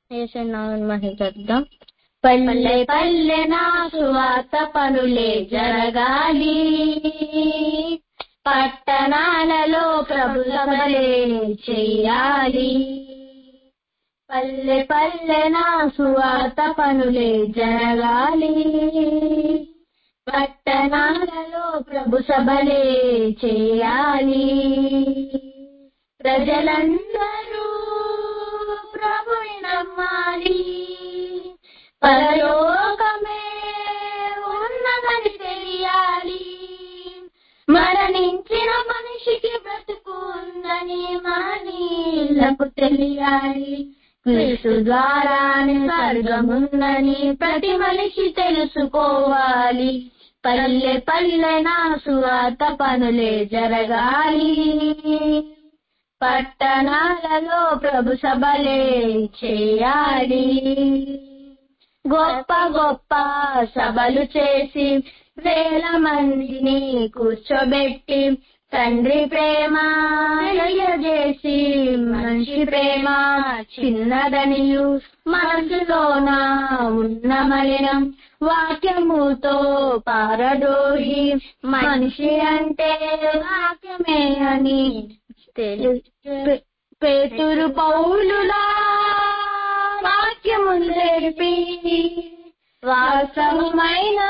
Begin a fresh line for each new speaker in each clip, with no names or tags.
వేసున్నామని మహిళద్దాం పల్లె పల్లె నా సువార్త పనులే జరగాలి పట్టణాలలో ప్రభు సభలే చెయ్యాలి పల్లె పల్లె నా సువార్త పనులే జరగాలి పట్టణాలలో ప్రభు సభలే చేయాలి ప్రజలందరూ ప్రభుని నమ్మాలి పరలోకమే ఉన్నదని తెలియాలి మరణించిన మనిషికి బ్రతుకు ఉందని మనీలకు తెలియాలి క్రీస్తు ద్వారానే స్వర్గముందని ప్రతి మనిషి తెలుసుకోవాలి పల్లె పల్లె నా సువార్త పనులే జరగాలి పట్టణాలలో ప్రభు సభలే చేయాలి గొప్ప గొప్ప సభలు చేసి వేల మందిని కూర్చోబెట్టి తండ్రి ప్రేమ తెలియజేసి మనిషి ప్రేమ చిన్నదనియు మనసులోన ఉన్న మలినం వాక్యముతో పారదోహి మనిషి అంటే వాక్యమే అని తెలు పే- పేతురు పౌలులా వాక్యము నేర్పి వాస్తవమైన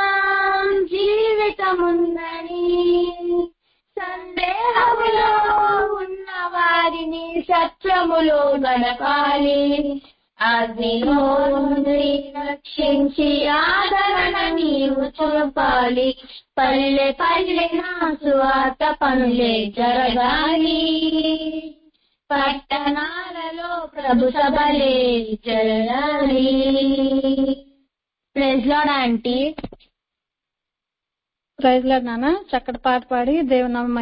జీవితముందని సందేహములో ఉన్న వారిని సత్యములో గడపాలి అగ్నిలో నుండి రక్షించి ఆదరణ నీవు చూపాలి పల్లె పల్లె నా సువార్త పనులే జరగాలి పట్టణాలలో ప్రభు సభలే జరగాలి praise Lord aunty
praise Lord నాన్న చక్కటి పాట పాడి దేవునామ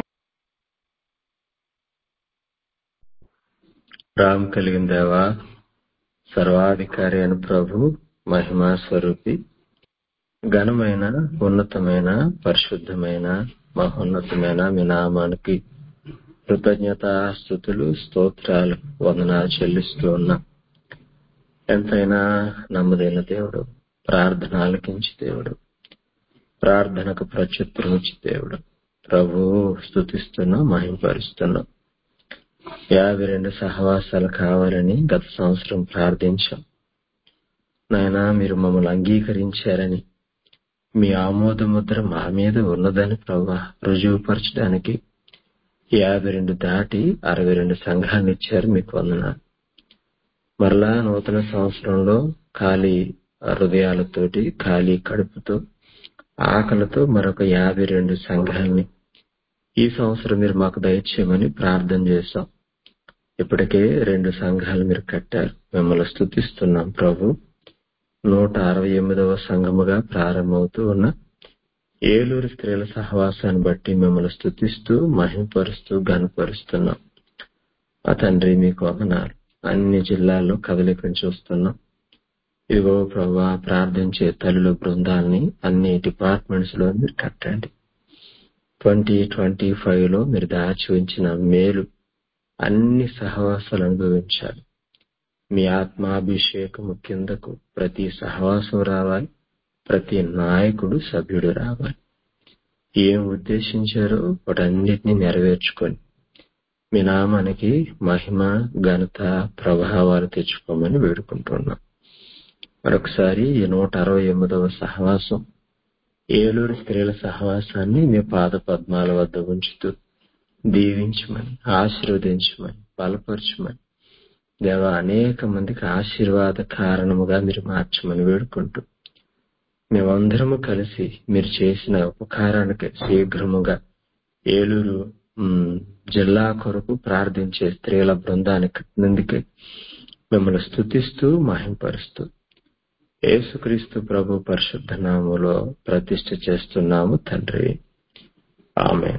రామ్ కలిగిన దేవా సర్వాధికారి అయిన ప్రభు మహిమా స్వరూపి ఘనమైన ఉన్నతమైన పరిశుద్ధమైన మహోన్నతమైన మీ నామానికి కృతజ్ఞత స్థుతులు స్తోత్రాలు వందనాలు చెల్లిస్తూ ఉన్నా ఎంతైనా నమ్మదైన దేవుడు ప్రార్థన ఆలకించి దేవుడు ప్రార్థనకు ప్రత్యుత్తరం ఇచ్చి దేవుడు ప్రభు స్థుతిస్తున్నాం మహింపరుస్తున్నాం యాభై రెండు సహవాసాలు కావాలని గత సంవత్సరం ప్రార్థించాం నాయనా మీరు మమ్మల్ని అంగీకరించారని మీ ఆమోద ముద్ర మా మీద ఉన్నదని ప్రభా రుజువుపరచడానికి యాభై రెండు దాటి అరవై రెండు సంఘాలు ఇచ్చారు మీకు వందనాలు మరలా నూతన సంవత్సరంలో ఖాళీ హృదయాలతోటి ఖాళీ కడుపుతో ఆకలితో మరొక యాభై రెండు సంఘాలని ఈ సంవత్సరం మీరు మాకు దయచేయమని ప్రార్థన చేశాం ఇప్పటికే రెండు సంఘాలు మీరు కట్టారు మిమ్మల్ని స్థుతిస్తున్నాం ప్రభు నూట అరవై ఎనిమిదవ సంఘముగా ప్రారంభమవుతూ ఉన్న ఏలూరు స్త్రీల సహవాసాన్ని బట్టి మిమ్మల్ని స్థుతిస్తూ మహింపరుస్తూ గనపరుస్తున్నాం ఆ తండ్రి మీకు వందనాలు అన్ని జిల్లాల్లో కదలికను చూస్తున్నాం ఇదిగో ప్రభా ప్రార్థించే తల్లుల బృందాల్ని అన్ని డిపార్ట్మెంట్స్ లో మీరు కట్టండి ట్వంటీ ట్వంటీ ఫైవ్ లో మీరు దాచి ఉంచిన మేలు అన్ని సహవాసాలు అనుభవించాలి మీ ఆత్మాభిషేకము కిందకు ప్రతి సహవాసం రావాలి ప్రతి నాయకుడు సభ్యుడు రావాలి ఏం ఉద్దేశించారో వాటన్నిటిని నెరవేర్చుకొని మీ నామానికి మహిమ ఘనత ప్రభావాలు తెచ్చుకోమని వేడుకుంటున్నాం మరొకసారి ఈ నూట అరవై ఎనిమిదవ సహవాసం ఏలూరు స్త్రీల సహవాసాన్ని మీ పాద పద్మాల వద్ద ఉంచుతూ దీవించమని ఆశీర్వదించమని బలపరచమని దేవ అనేక మందికి ఆశీర్వాద కారణముగా మీరు మార్చమని వేడుకుంటూ మేమందరము కలిసి మీరు చేసిన ఉపకారానికి శీఘ్రముగా ఏలూరు ఉమ్, జిల్లా కొరకు ప్రార్థించే స్త్రీల బృందానికి కట్టినందుకే మిమ్మల్ని స్థుతిస్తూ మహింపరుస్తూ యేసుక్రీస్తు ప్రభు పరిశుద్ధ నామములో ప్రతిష్ఠ చేస్తున్నాము తండ్రి ఆమె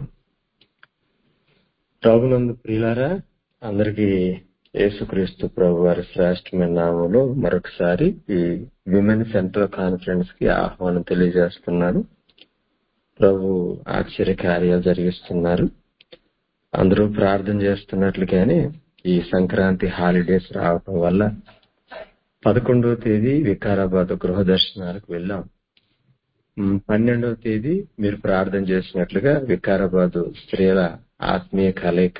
ప్రభునందు ప్రియులారా అందరికీ యేసుక్రీస్తు ప్రభు వారి శ్రేష్టమైన నామంలో మరొకసారి ఈ విమెన్ సెంట్రల్ కాన్ఫరెన్స్ కి ఆహ్వానం తెలియజేస్తున్నాను ప్రభు ఆశ్చర్య కార్యాలు జరిగిస్తున్నారు అందరూ ప్రార్థన చేస్తున్నట్లుగానే ఈ సంక్రాంతి హాలిడేస్ రావటం వల్ల పదకొండవ తేదీ వికారాబాద్ గృహ దర్శనాలకు వెళ్ళాం ఉమ్, పన్నెండవ తేదీ మీరు ప్రార్థన చేసినట్లుగా వికారాబాద్ స్త్రీల ఆత్మీయ కలయిక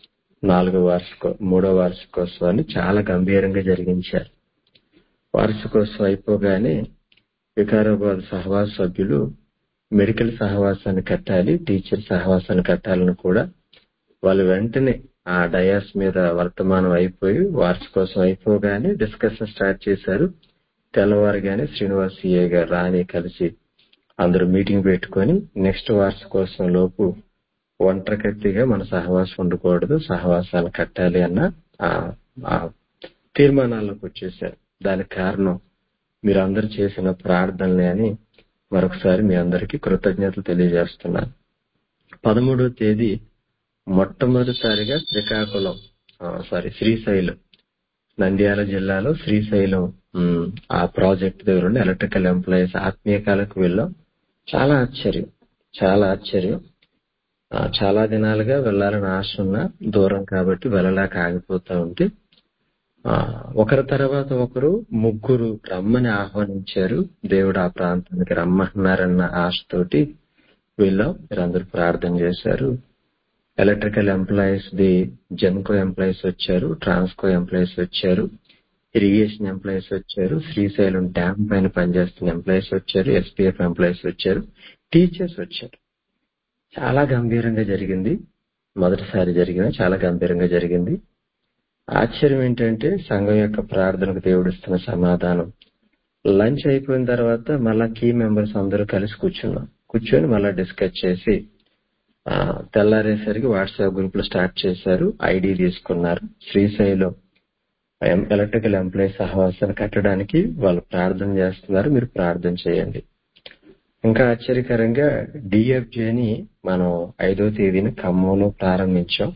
నాలుగో వార్షిక మూడో వార్షికోత్సవాన్ని చాలా గంభీరంగా జరిగించారు వార్షికోత్సవం అయిపోగానే వికారాబాద్ సహవాస సభ్యులు మెడికల్ సహవాసాన్ని కట్టాలి టీచర్ సహవాసాన్ని కట్టాలని కూడా వాళ్ళు వెంటనే ఆ డయాస్ మీద వర్తమానం అయిపోయి వార్షికోత్సవం అయిపోగానే డిస్కషన్ స్టార్ట్ చేశారు తెల్లవారుగానే శ్రీనివాస్ సిఏ గారు రాని కలిసి అందరూ మీటింగ్ పెట్టుకొని నెక్స్ట్ వార్షికోత్సవం లోపు ఒంటరికత్తిగా మన సహవాసం ఉండకూడదు సహవాసాన్ని కట్టాలి అన్న ఆ- ఆ తీర్మానాల్లోకి వచ్చేసారు దానికి కారణం మీరు అందరూ చేసిన ప్రార్థనలే అని మరొకసారి మీ అందరికీ కృతజ్ఞతలు తెలియజేస్తున్నాను పదమూడవ తేదీ మొట్టమొదటిసారిగా శ్రీకాకుళం సారీ శ్రీశైలం నంద్యాల జిల్లాలో శ్రీశైలం ఉమ్, ఆ ప్రాజెక్ట్ దగ్గర ఉండి ఎలక్ట్రికల్ ఎంప్లాయీస్ ఆత్మీయకాలకు వెళ్ళాం చాలా ఆశ్చర్యం చాలా ఆశ్చర్యం ఆ, చాలా దినాలుగా వెళ్ళాలని ఆశ ఉన్నా దూరం కాబట్టి వెళ్ళలేక ఆగిపోతా ఉంటే ఆ, ఒకరి తర్వాత ఒకరు ముగ్గురు రమ్మని ఆహ్వానించారు దేవుడు ఆ ప్రాంతానికి రమ్మన్నారన్న ఆశతోటి వెళ్ళాం మీరందరూ ప్రార్థన చేశారు electrical employees the Genco employees వచ్చారు ట్రాన్స్కో ఎంప్లాయీస్ వచ్చారు ఇరిగేషన్ ఎంప్లాయీస్ వచ్చారు శ్రీశైలం డ్యామ్ పైన పనిచేస్తున్న ఎంప్లాయీస్ వచ్చారు ఎస్పీఎఫ్ ఎంప్లాయీస్ వచ్చారు టీచర్స్ వచ్చారు చాలా గంభీరంగా జరిగింది మొదటిసారి జరిగిన చాలా గంభీరంగా జరిగింది ఆశ్చర్యం ఏంటంటే సంఘం యొక్క ప్రార్థనకు దేవుడిస్తున్న సమాధానం లంచ్ అయిపోయిన తర్వాత మళ్ళా కీ మెంబర్స్ అందరూ కలిసి కూర్చున్నాం కూర్చొని మళ్ళా డిస్కస్ చేసి ఆ, తెల్లారేసరికి వాట్సాప్ గ్రూప్ లో స్టార్ట్ చేశారు ఐడి తీసుకున్నారు శ్రీశైలం ఎం- ఎలక్ట్రికల్ ఎంప్లాయీ సహవాసాన్ని కట్టడానికి వాళ్ళు ప్రార్థన చేస్తున్నారు మీరు ప్రార్థన చేయండి ఇంకా ఆశ్చర్యకరంగా డిఎఫ్జేని మనం ఐదో తేదీన ఖమ్మంలో ప్రారంభించాం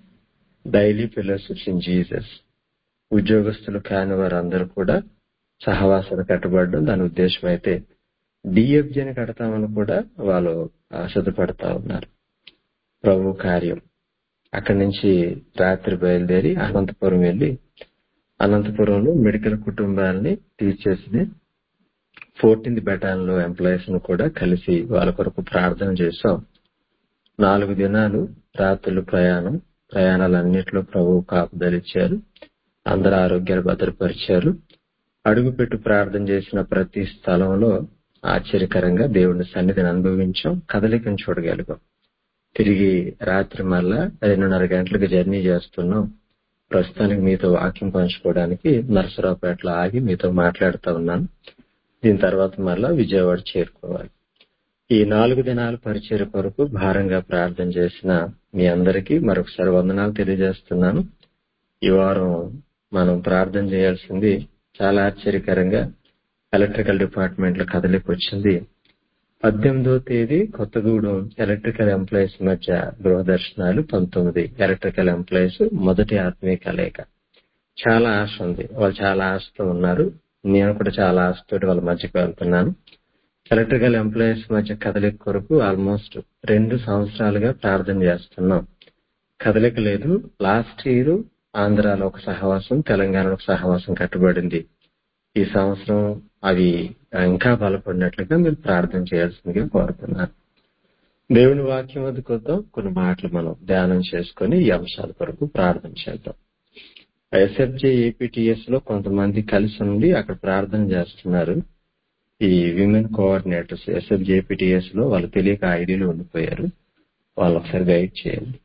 డైలీ ఫెలోషిప్స్ ఇన్ జీసస్ ఉద్యోగస్తులు కాని వారందరూ కూడా సహవాసాలు కట్టబడడం దాని ఉద్దేశం అయితే డిఎఫ్జేని కడతామని కూడా వాళ్ళు ఆ, సిద్ధపడతా ఉన్నారు ప్రభు కార్యం అక్కడి నుంచి రాత్రి బయలుదేరి అనంతపురం వెళ్లి అనంతపురంలో మెడికల్ కుటుంబాలని టీచర్స్ ని ఫోర్టీన్త్ బెటాలియన్ లో ఎంప్లాయీస్ ను కూడా కలిసి వాళ్ళ కొరకు ప్రార్థన చేశాం నాలుగు దినాలు రాత్రులు ప్రయాణం ప్రయాణాలన్నింటిలో ప్రభు కాపుదలిచ్చారు అందరు ఆరోగ్యాలు భద్రపరిచారు అడుగుపెట్టు ప్రార్థన చేసిన ప్రతి స్థలంలో ఆశ్చర్యకరంగా దేవుని సన్నిధిని అనుభవించాం కదలికను చూడగలిగాం తిరిగి రాత్రి మళ్ళా రెండున్నర గంటలకు జర్నీ చేస్తున్నాం ప్రస్తుతానికి మీతో వాక్యం పంచుకోవడానికి నరసరావుపేటలో ఆగి మీతో మాట్లాడుతూ ఉన్నాను దీని తర్వాత మళ్ళా విజయవాడ చేరుకోవాలి ఈ నాలుగు దినాల పరిచయ కొరకు భారంగా ప్రార్థన చేసిన మీ అందరికీ మరొకసారి వందనాలు తెలియజేస్తున్నాను ఈ వారం మనం ప్రార్థన చేయాల్సింది చాలా ఆశ్చర్యకరంగా ఎలక్ట్రికల్ డిపార్ట్మెంట్ లో కదలికి వచ్చింది పద్దెనిమిదో తేదీ కొత్తగూడెం ఎలక్ట్రికల్ ఎంప్లాయీస్ మధ్య గృహ దర్శనాలు పంతొమ్మిది ఎలక్ట్రికల్ ఎంప్లాయీస్ మొదటి ఆత్మీయ కలయిక చాలా ఆశ ఉంది వాళ్ళు చాలా ఆశతో ఉన్నారు నేను కూడా చాలా ఆశతోటి వాళ్ళ మధ్యకి వెళ్తున్నాను ఎలక్ట్రికల్ ఎంప్లాయీస్ మధ్య కదలిక కొరకు ఆల్మోస్ట్ రెండు సంవత్సరాలుగా ప్రార్థన చేస్తున్నాం కదలిక లేదు లాస్ట్ ఇయర్ ఆంధ్రాలో ఒక సహవాసం తెలంగాణలో ఒక సహవాసం కట్టబడింది ఈ సంవత్సరం అవి ఇంకా బలపడినట్లుగా మీరు ప్రార్థన చేయాల్సిందిగా కోరుతున్నాను దేవుని వాక్యం వద్దకు వద్దాం కొన్ని మాటలు మనం ధ్యానం చేసుకొని ఈ అంశాల కొరకు ప్రార్థన చేద్దాం ఎస్ఎఫ్జే ఏపీటీఎస్ లో కొంతమంది కలిసి ఉండి అక్కడ ప్రార్థన చేస్తున్నారు ఈ విమెన్ కోఆర్డినేటర్స్ ఎస్ఎఫ్జే ఏపీటీఎస్ లో వాళ్ళు తెలియక ఐడీలు ఉండిపోయారు వాళ్ళు ఒకసారి గైడ్ చేయండి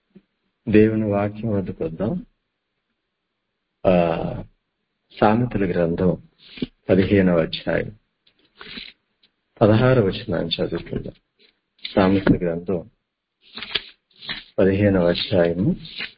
దేవుని వాక్యం వద్దకు వద్దాం ఆ సామెతల గ్రంథం పదిహేనవ అధ్యాయం పదహారవ వచనాన్ని చదువుకుందాం సామెతల గ్రంథం పదిహేనవ అధ్యాయము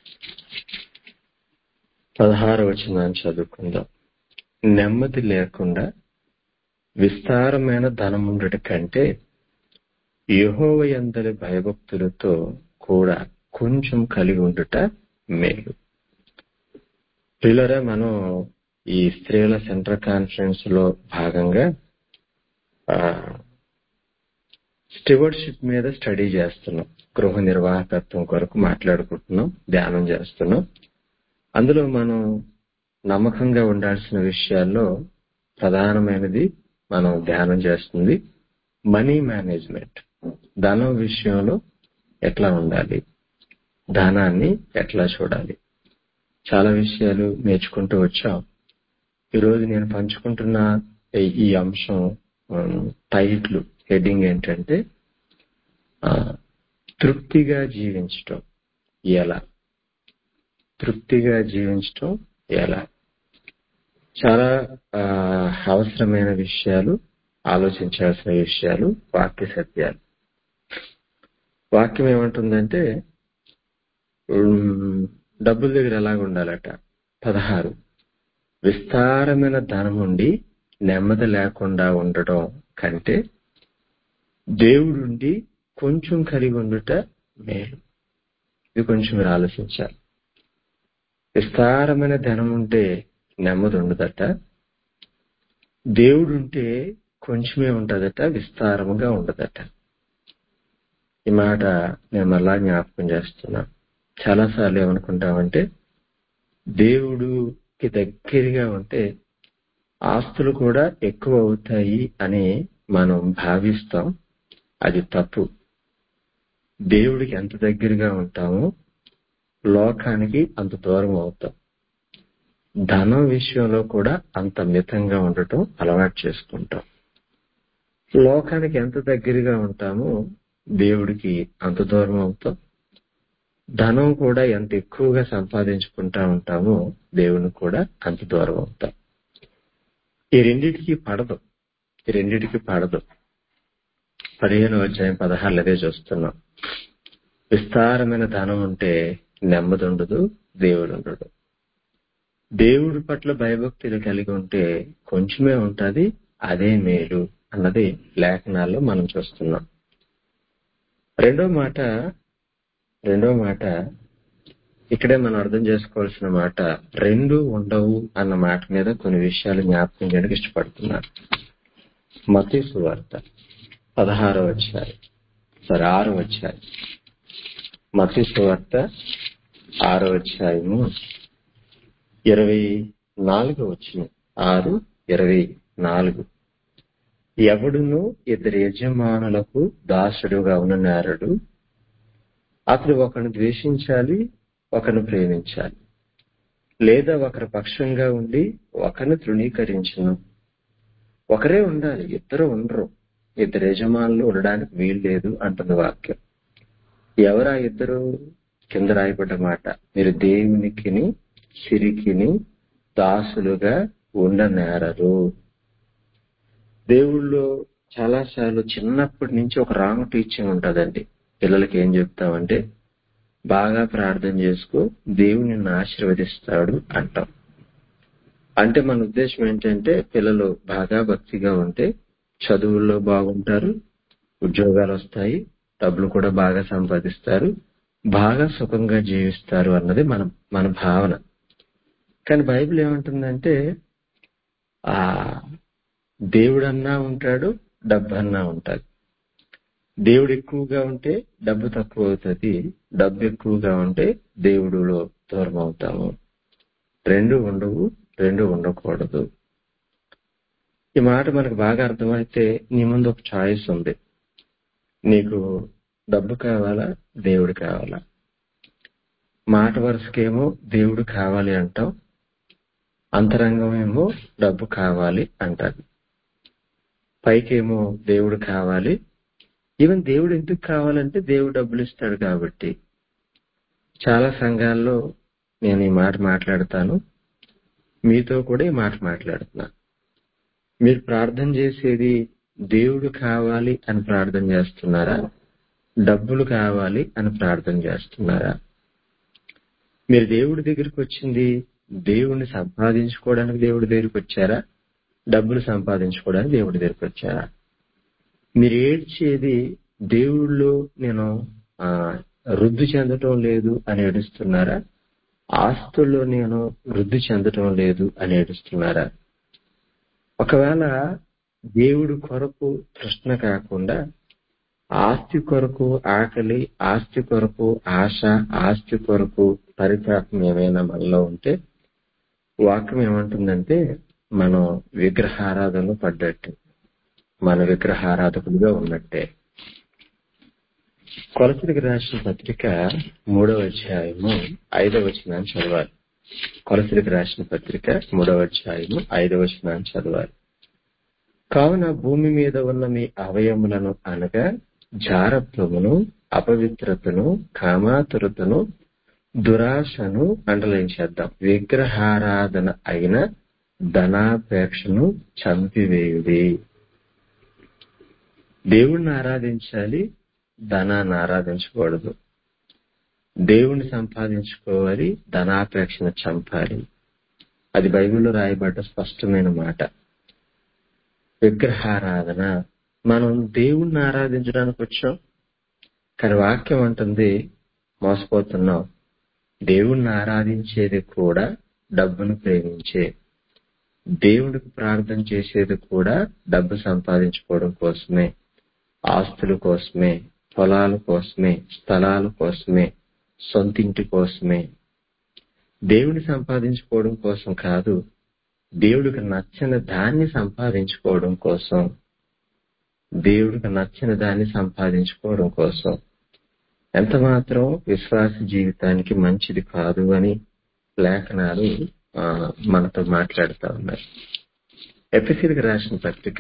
పదహారవ వచనాన్ని చదువుకుందాం నెమ్మది లేకుండా విస్తారమైన ధనముండటి కంటే యహోవ ఎందరి భయభక్తులతో కూడా కొంచెం కలిగి ఉండుట మేలు పిల్లరా మనం ఈ స్త్రీల సెంట్రల్ కాన్ఫరెన్స్ లో భాగంగా స్టివర్డ్షిప్ మీద స్టడీ చేస్తున్నాం గృహ నిర్వాహకత్వం కొరకు మాట్లాడుకుంటున్నాం ధ్యానం చేస్తున్నాం అందులో మనం నమ్మకంగా ఉండాల్సిన విషయాల్లో ప్రధానమైనది మనం ధ్యానం చేస్తుంది మనీ మేనేజ్మెంట్ ధనం విషయంలో ఎట్లా ఉండాలి ధనాన్ని ఎట్లా చూడాలి చాలా విషయాలు నేర్చుకుంటూ వచ్చాం ఈరోజు నేను పంచుకుంటున్న ఈ- ఈ అంశం టైటిల్ హెడ్డింగ్ ఏంటంటే ఆ, తృప్తిగా జీవించటం ఎలా తృప్తిగా జీవించటం ఎలా చాలా ఆ, అవసరమైన విషయాలు ఆలోచించాల్సిన విషయాలు వాక్య సత్యాలు వాక్యం ఏమంటుందంటే ఉమ్, డబ్బుల దగ్గర ఎలాగ ఉండాలట పదహారు విస్తారమైన ధనం ఉండి నెమ్మది లేకుండా ఉండటం కంటే దేవుడుండి కొంచెం కలిగి ఉండుట మేలు ఇది కొంచెం మీరు ఆలోచించాలి విస్తారమైన ధనం ఉంటే నెమ్మది ఉండదట దేవుడుంటే కొంచెమే ఉంటదట విస్తారముగా ఉండదట ఈ మాట నేను మళ్ళా జ్ఞాపకం చేస్తున్నా చాలాసార్లు ఏమనుకుంటామంటే దేవుడుకి దగ్గరగా ఉంటే ఆస్తులు కూడా ఎక్కువ అవుతాయి అని మనం భావిస్తాం అది తప్పు దేవుడికి ఎంత దగ్గరగా ఉంటామో లోకానికి అంత దూరం అవుతాం ధనం విషయంలో కూడా అంత మితంగా ఉండటం అలవాటు చేసుకుంటాం లోకానికి ఎంత దగ్గరగా ఉంటామో దేవుడికి అంత దూరం అవుతాం ధనం కూడా ఎంత ఎక్కువగా సంపాదించుకుంటా ఉంటామో దేవునికి కూడా అంత దూరం అవుతాం ఈ రెండిటికి పడదు ఈ రెండిటికి పడదు పదిహేను అధ్యాయం పదహారులు అదే చూస్తున్నాం విస్తారమైన ధనం ఉంటే నెమ్మది ఉండదు దేవుడు ఉండడు దేవుడి పట్ల భయభక్తులు కలిగి ఉంటే కొంచెమే ఉంటది అదే మేలు అన్నది లేఖనాల్లో మనం చూస్తున్నాం రెండో మాట రెండో మాట ఇక్కడే మనం అర్థం చేసుకోవాల్సిన మాట రెండు ఉండవు అన్న మాట మీద కొన్ని విషయాలు జ్ఞాపకం చేయడానికి ఇష్టపడుతున్నాను మతీసు వార్త పదహారో వచ్చాయి సరే ఆరో వచ్చాయి మతీసు వార్త ఆరో అధ్యాయము ఇరవై నాలుగు వచ్చిన ఆరు ఇరవై నాలుగు ఎవడును ఇద్దరు యజమానులకు దాసుడుగా ఉన్న నేరడు అతడు ఒకరిని ద్వేషించాలి ఒకరిని ప్రేమించాలి లేదా ఒకరి పక్షంగా ఉండి ఒకరిని తృణీకరించను ఒకరే ఉండాలి ఇద్దరు ఉండరు ఇద్దరు యజమానులు ఉండడానికి వీలు లేదు అంటుంది వాక్యం ఎవరా ఇద్దరు కింద రాయబడ్డ మాట మీరు దేవునికిని సిరికిని దాసులుగా ఉండనేరరు దేవుళ్ళు చాలాసార్లు చిన్నప్పటి నుంచి ఒక రాంగ్ టీచింగ్ ఉంటదండి పిల్లలకి ఏం చెప్తామంటే బాగా ప్రార్థన చేసుకో దేవుని నిన్ను ఆశీర్వదిస్తాడు అంటాం అంటే మన ఉద్దేశం ఏంటంటే పిల్లలు బాగా భక్తిగా ఉంటే చదువుల్లో బాగుంటారు ఉద్యోగాలు వస్తాయి డబ్బులు కూడా బాగా సంపాదిస్తారు బాగా సుఖంగా జీవిస్తారు అన్నది మన మన భావన కానీ బైబిల్ ఏమంటుందంటే ఆ దేవుడన్నా ఉంటాడు డబ్బు అన్నా ఉంటాడు దేవుడు ఎక్కువగా ఉంటే డబ్బు తక్కువ అవుతుంది డబ్బు ఎక్కువగా ఉంటే దేవుడులో దూరం అవుతాము రెండు ఉండవు రెండు ఉండకూడదు ఈ మాట మనకు బాగా అర్థమైతే నీ ముందు ఒక చాయిస్ ఉంది నీకు డబ్బు కావాలా దేవుడు కావాలా మాట వరుసకేమో దేవుడు కావాలి అంటాం అంతరంగం ఏమో డబ్బు కావాలి అంటారు పైకేమో దేవుడు కావాలి ఈవెన్ దేవుడు ఎందుకు కావాలంటే దేవుడు డబ్బులు ఇస్తాడు కాబట్టి చాలా సంఘాల్లో నేను ఈ మాట మాట్లాడతాను మీతో కూడా ఈ మాట మాట్లాడుతున్నా మీరు ప్రార్థన చేసేది దేవుడు కావాలి అని ప్రార్థన చేస్తున్నారా డబ్బులు కావాలి అని ప్రార్థన చేస్తున్నారా మీరు దేవుడి దగ్గరికి వచ్చింది దేవుణ్ణి సంపాదించుకోవడానికి దేవుడి దగ్గరికి వచ్చారా డబ్బులు సంపాదించుకోవడానికి దేవుడి దగ్గరికి వచ్చారా మీరు ఏడ్చేది దేవుళ్ళు నేను ఆ, వృద్ధి చెందటం లేదు అని ఏడుస్తున్నారా ఆస్తుల్లో నేను వృద్ధి చెందటం లేదు అని ఏడుస్తున్నారా ఒకవేళ దేవుడి కొరకు తృష్ణ కాకుండా ఆస్తి కొరకు ఆకలి ఆస్తి కొరకు ఆశ ఆస్తి కొరకు పరితాపం ఏమైనా మనలో ఉంటే వాక్యం ఏమంటుందంటే మనం విగ్రహారాధనలో పడ్డట్టు మన విగ్రహారాధకులుగా ఉన్నట్టే కొలసరికి రాసిన పత్రిక మూడవ అధ్యాయము ఐదవ వచనాన్ని చదవాలి కొలసరికి రాసిన పత్రిక మూడవ అధ్యాయము ఐదవ వచనాన్ని చదవాలి కావున భూమి మీద ఉన్న మీ అవయములను అనగా జారత్వమును అపవిత్రతను కామాతురతను దురాశను అండలించేద్దాం విగ్రహారాధన అయిన ధనాపేక్షను చంపివేయుడి దేవుణ్ణి ఆరాధించాలి ధనాన్ని ఆరాధించకూడదు దేవుణ్ణి సంపాదించుకోవాలి ధనాపేక్షను చంపాలి అది బైబిల్లో రాయబడ్డ స్పష్టమైన మాట విగ్రహారాధన మనం దేవుణ్ణి ఆరాధించడానికి వచ్చాం కానీ వాక్యం అంటుంది మోసపోతున్నాం దేవుణ్ణి ఆరాధించేది కూడా డబ్బును ప్రేమించే దేవుడికి ప్రార్థన చేసేది కూడా డబ్బు సంపాదించుకోవడం కోసమే ఆస్తుల కోసమే పొలాల కోసమే స్థలాల కోసమే సొంతింటి కోసమే దేవుని సంపాదించుకోవడం కోసం కాదు దేవుడికి నచ్చిన దాన్ని సంపాదించుకోవడం కోసం దేవుడికి నచ్చిన దాన్ని సంపాదించుకోవడం కోసం ఎంత మాత్రం విశ్వాస జీవితానికి మంచిది కాదు అని లేఖనాలు ఆ, మనతో మాట్లాడుతూ ఉన్నాయి ఎపిసిరికి రాసిన పత్రిక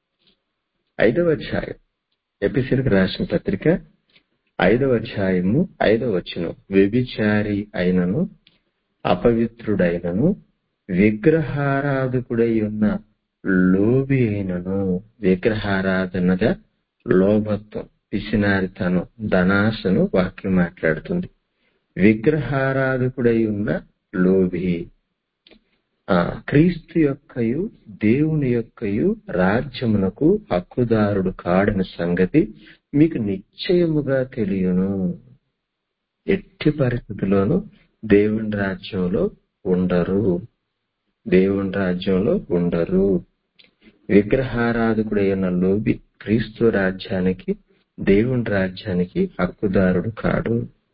ఐదవ అధ్యాయం ఎపిసిరికి రాసిన పత్రిక ఐదవ అధ్యాయము ఐదవ వచనం వ్యభిచారి అయినను అపవిత్రుడైనను విగ్రహారాధకుడై ఉన్న లోబి అయినను విగ్రహారాధనగా లోభత్వం పిసినారితనం ధనాశను వాక్యం మాట్లాడుతుంది విగ్రహారాధకుడై ఉన్న లోభి ఆ క్రీస్తు యొక్కయు దేవుని యొక్కయు రాజ్యమునకు హక్కుదారుడు కాడని సంగతి మీకు నిశ్చయముగా తెలియను ఎట్టి పరిస్థితుల్లోనూ దేవుని రాజ్యంలో ఉండరు దేవుని రాజ్యంలో ఉండరు విగ్రహారాధకుడైన లోబి క్రీస్తు రాజ్యానికి దేవుని రాజ్యానికి హక్కుదారుడు కాడు